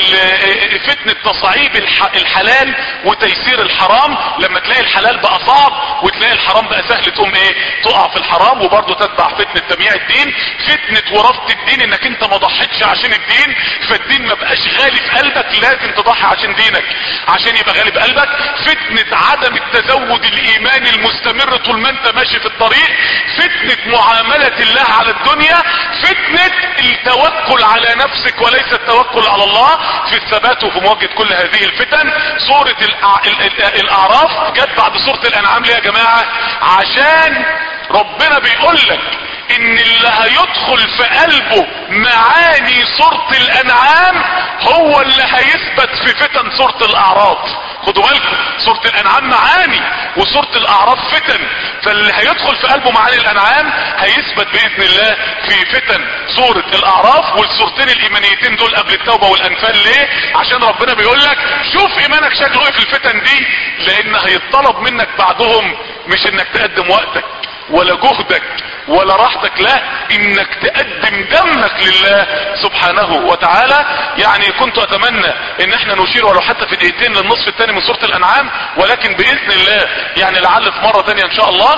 فتنة تصعيب الحلال وتيسير الحرام لما تلاقي الحلال بقى صعب وتلاقي الحرام بقى سهل تقوم ايه تقع في الحرام وبرضه تتبع فتنة تمييع الدين فتنة ورفض الدين انك انت ما ضحيتش عشان الدين فالدين ما بقاش غالي في قلبك لازم تضحي عشان دينك عشان يبقى غالي بقلبك قلبك فتنة عدم التزود الايماني المستمر طول ما انت ماشي في الطريق فتنة معاملة الله على الدنيا فتنة التوكل على نفسك وليس التوكل على الله في الثبات وفي مواجهة كل هذه الفتن سورة الأع... الاعراف جت بعد سورة الانعام ليه يا جماعة عشان ربنا بيقول لك ان اللي هيدخل في قلبه معاني سورة الانعام هو اللي هيثبت في فتن سورة الاعراف خدوا بالكم سورة الانعام معاني وسورة الاعراف فتن فاللي هيدخل في قلبه معاني الانعام هيثبت باذن الله في فتن سورة الاعراف والسورتين الايمانيتين دول قبل التوبة والانفال ليه عشان ربنا بيقول لك شوف ايمانك شكله ايه في الفتن دي لان هيطلب منك بعدهم مش انك تقدم وقتك ولا جهدك ولا راحتك لا انك تقدم دمك لله سبحانه وتعالى يعني كنت اتمنى ان احنا نشير ولو حتى في دقيقتين للنصف الثاني من سورة الانعام ولكن باذن الله يعني لعل في مرة تانية ان شاء الله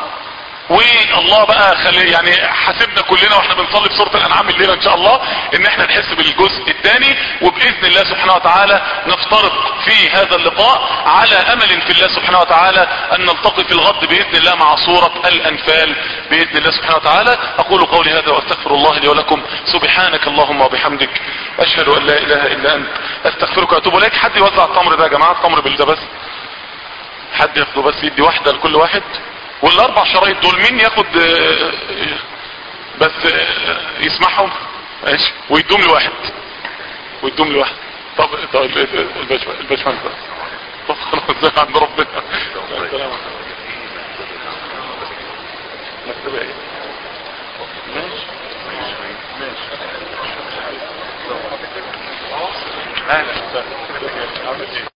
والله بقى خلي يعني حاسبنا كلنا واحنا بنصلي في سوره الانعام الليله ان شاء الله ان احنا نحس بالجزء الثاني وباذن الله سبحانه وتعالى نفترق في هذا اللقاء على امل في الله سبحانه وتعالى ان نلتقي في الغد باذن الله مع سوره الانفال باذن الله سبحانه وتعالى اقول قولي هذا واستغفر الله لي ولكم سبحانك اللهم وبحمدك اشهد ان لا اله الا انت استغفرك واتوب اليك حد يوزع التمر ده يا جماعه التمر بالده بس حد ياخده بس يدي واحده لكل واحد والاربع شرايط دول مين ياخد بس يسمعهم ماشي ويدوم لواحد ويدوم لواحد طب طب الباشمهندس طب خلاص زي عند ربنا السلام مكتبه ايه ماشي ماشي اهلا وسهلا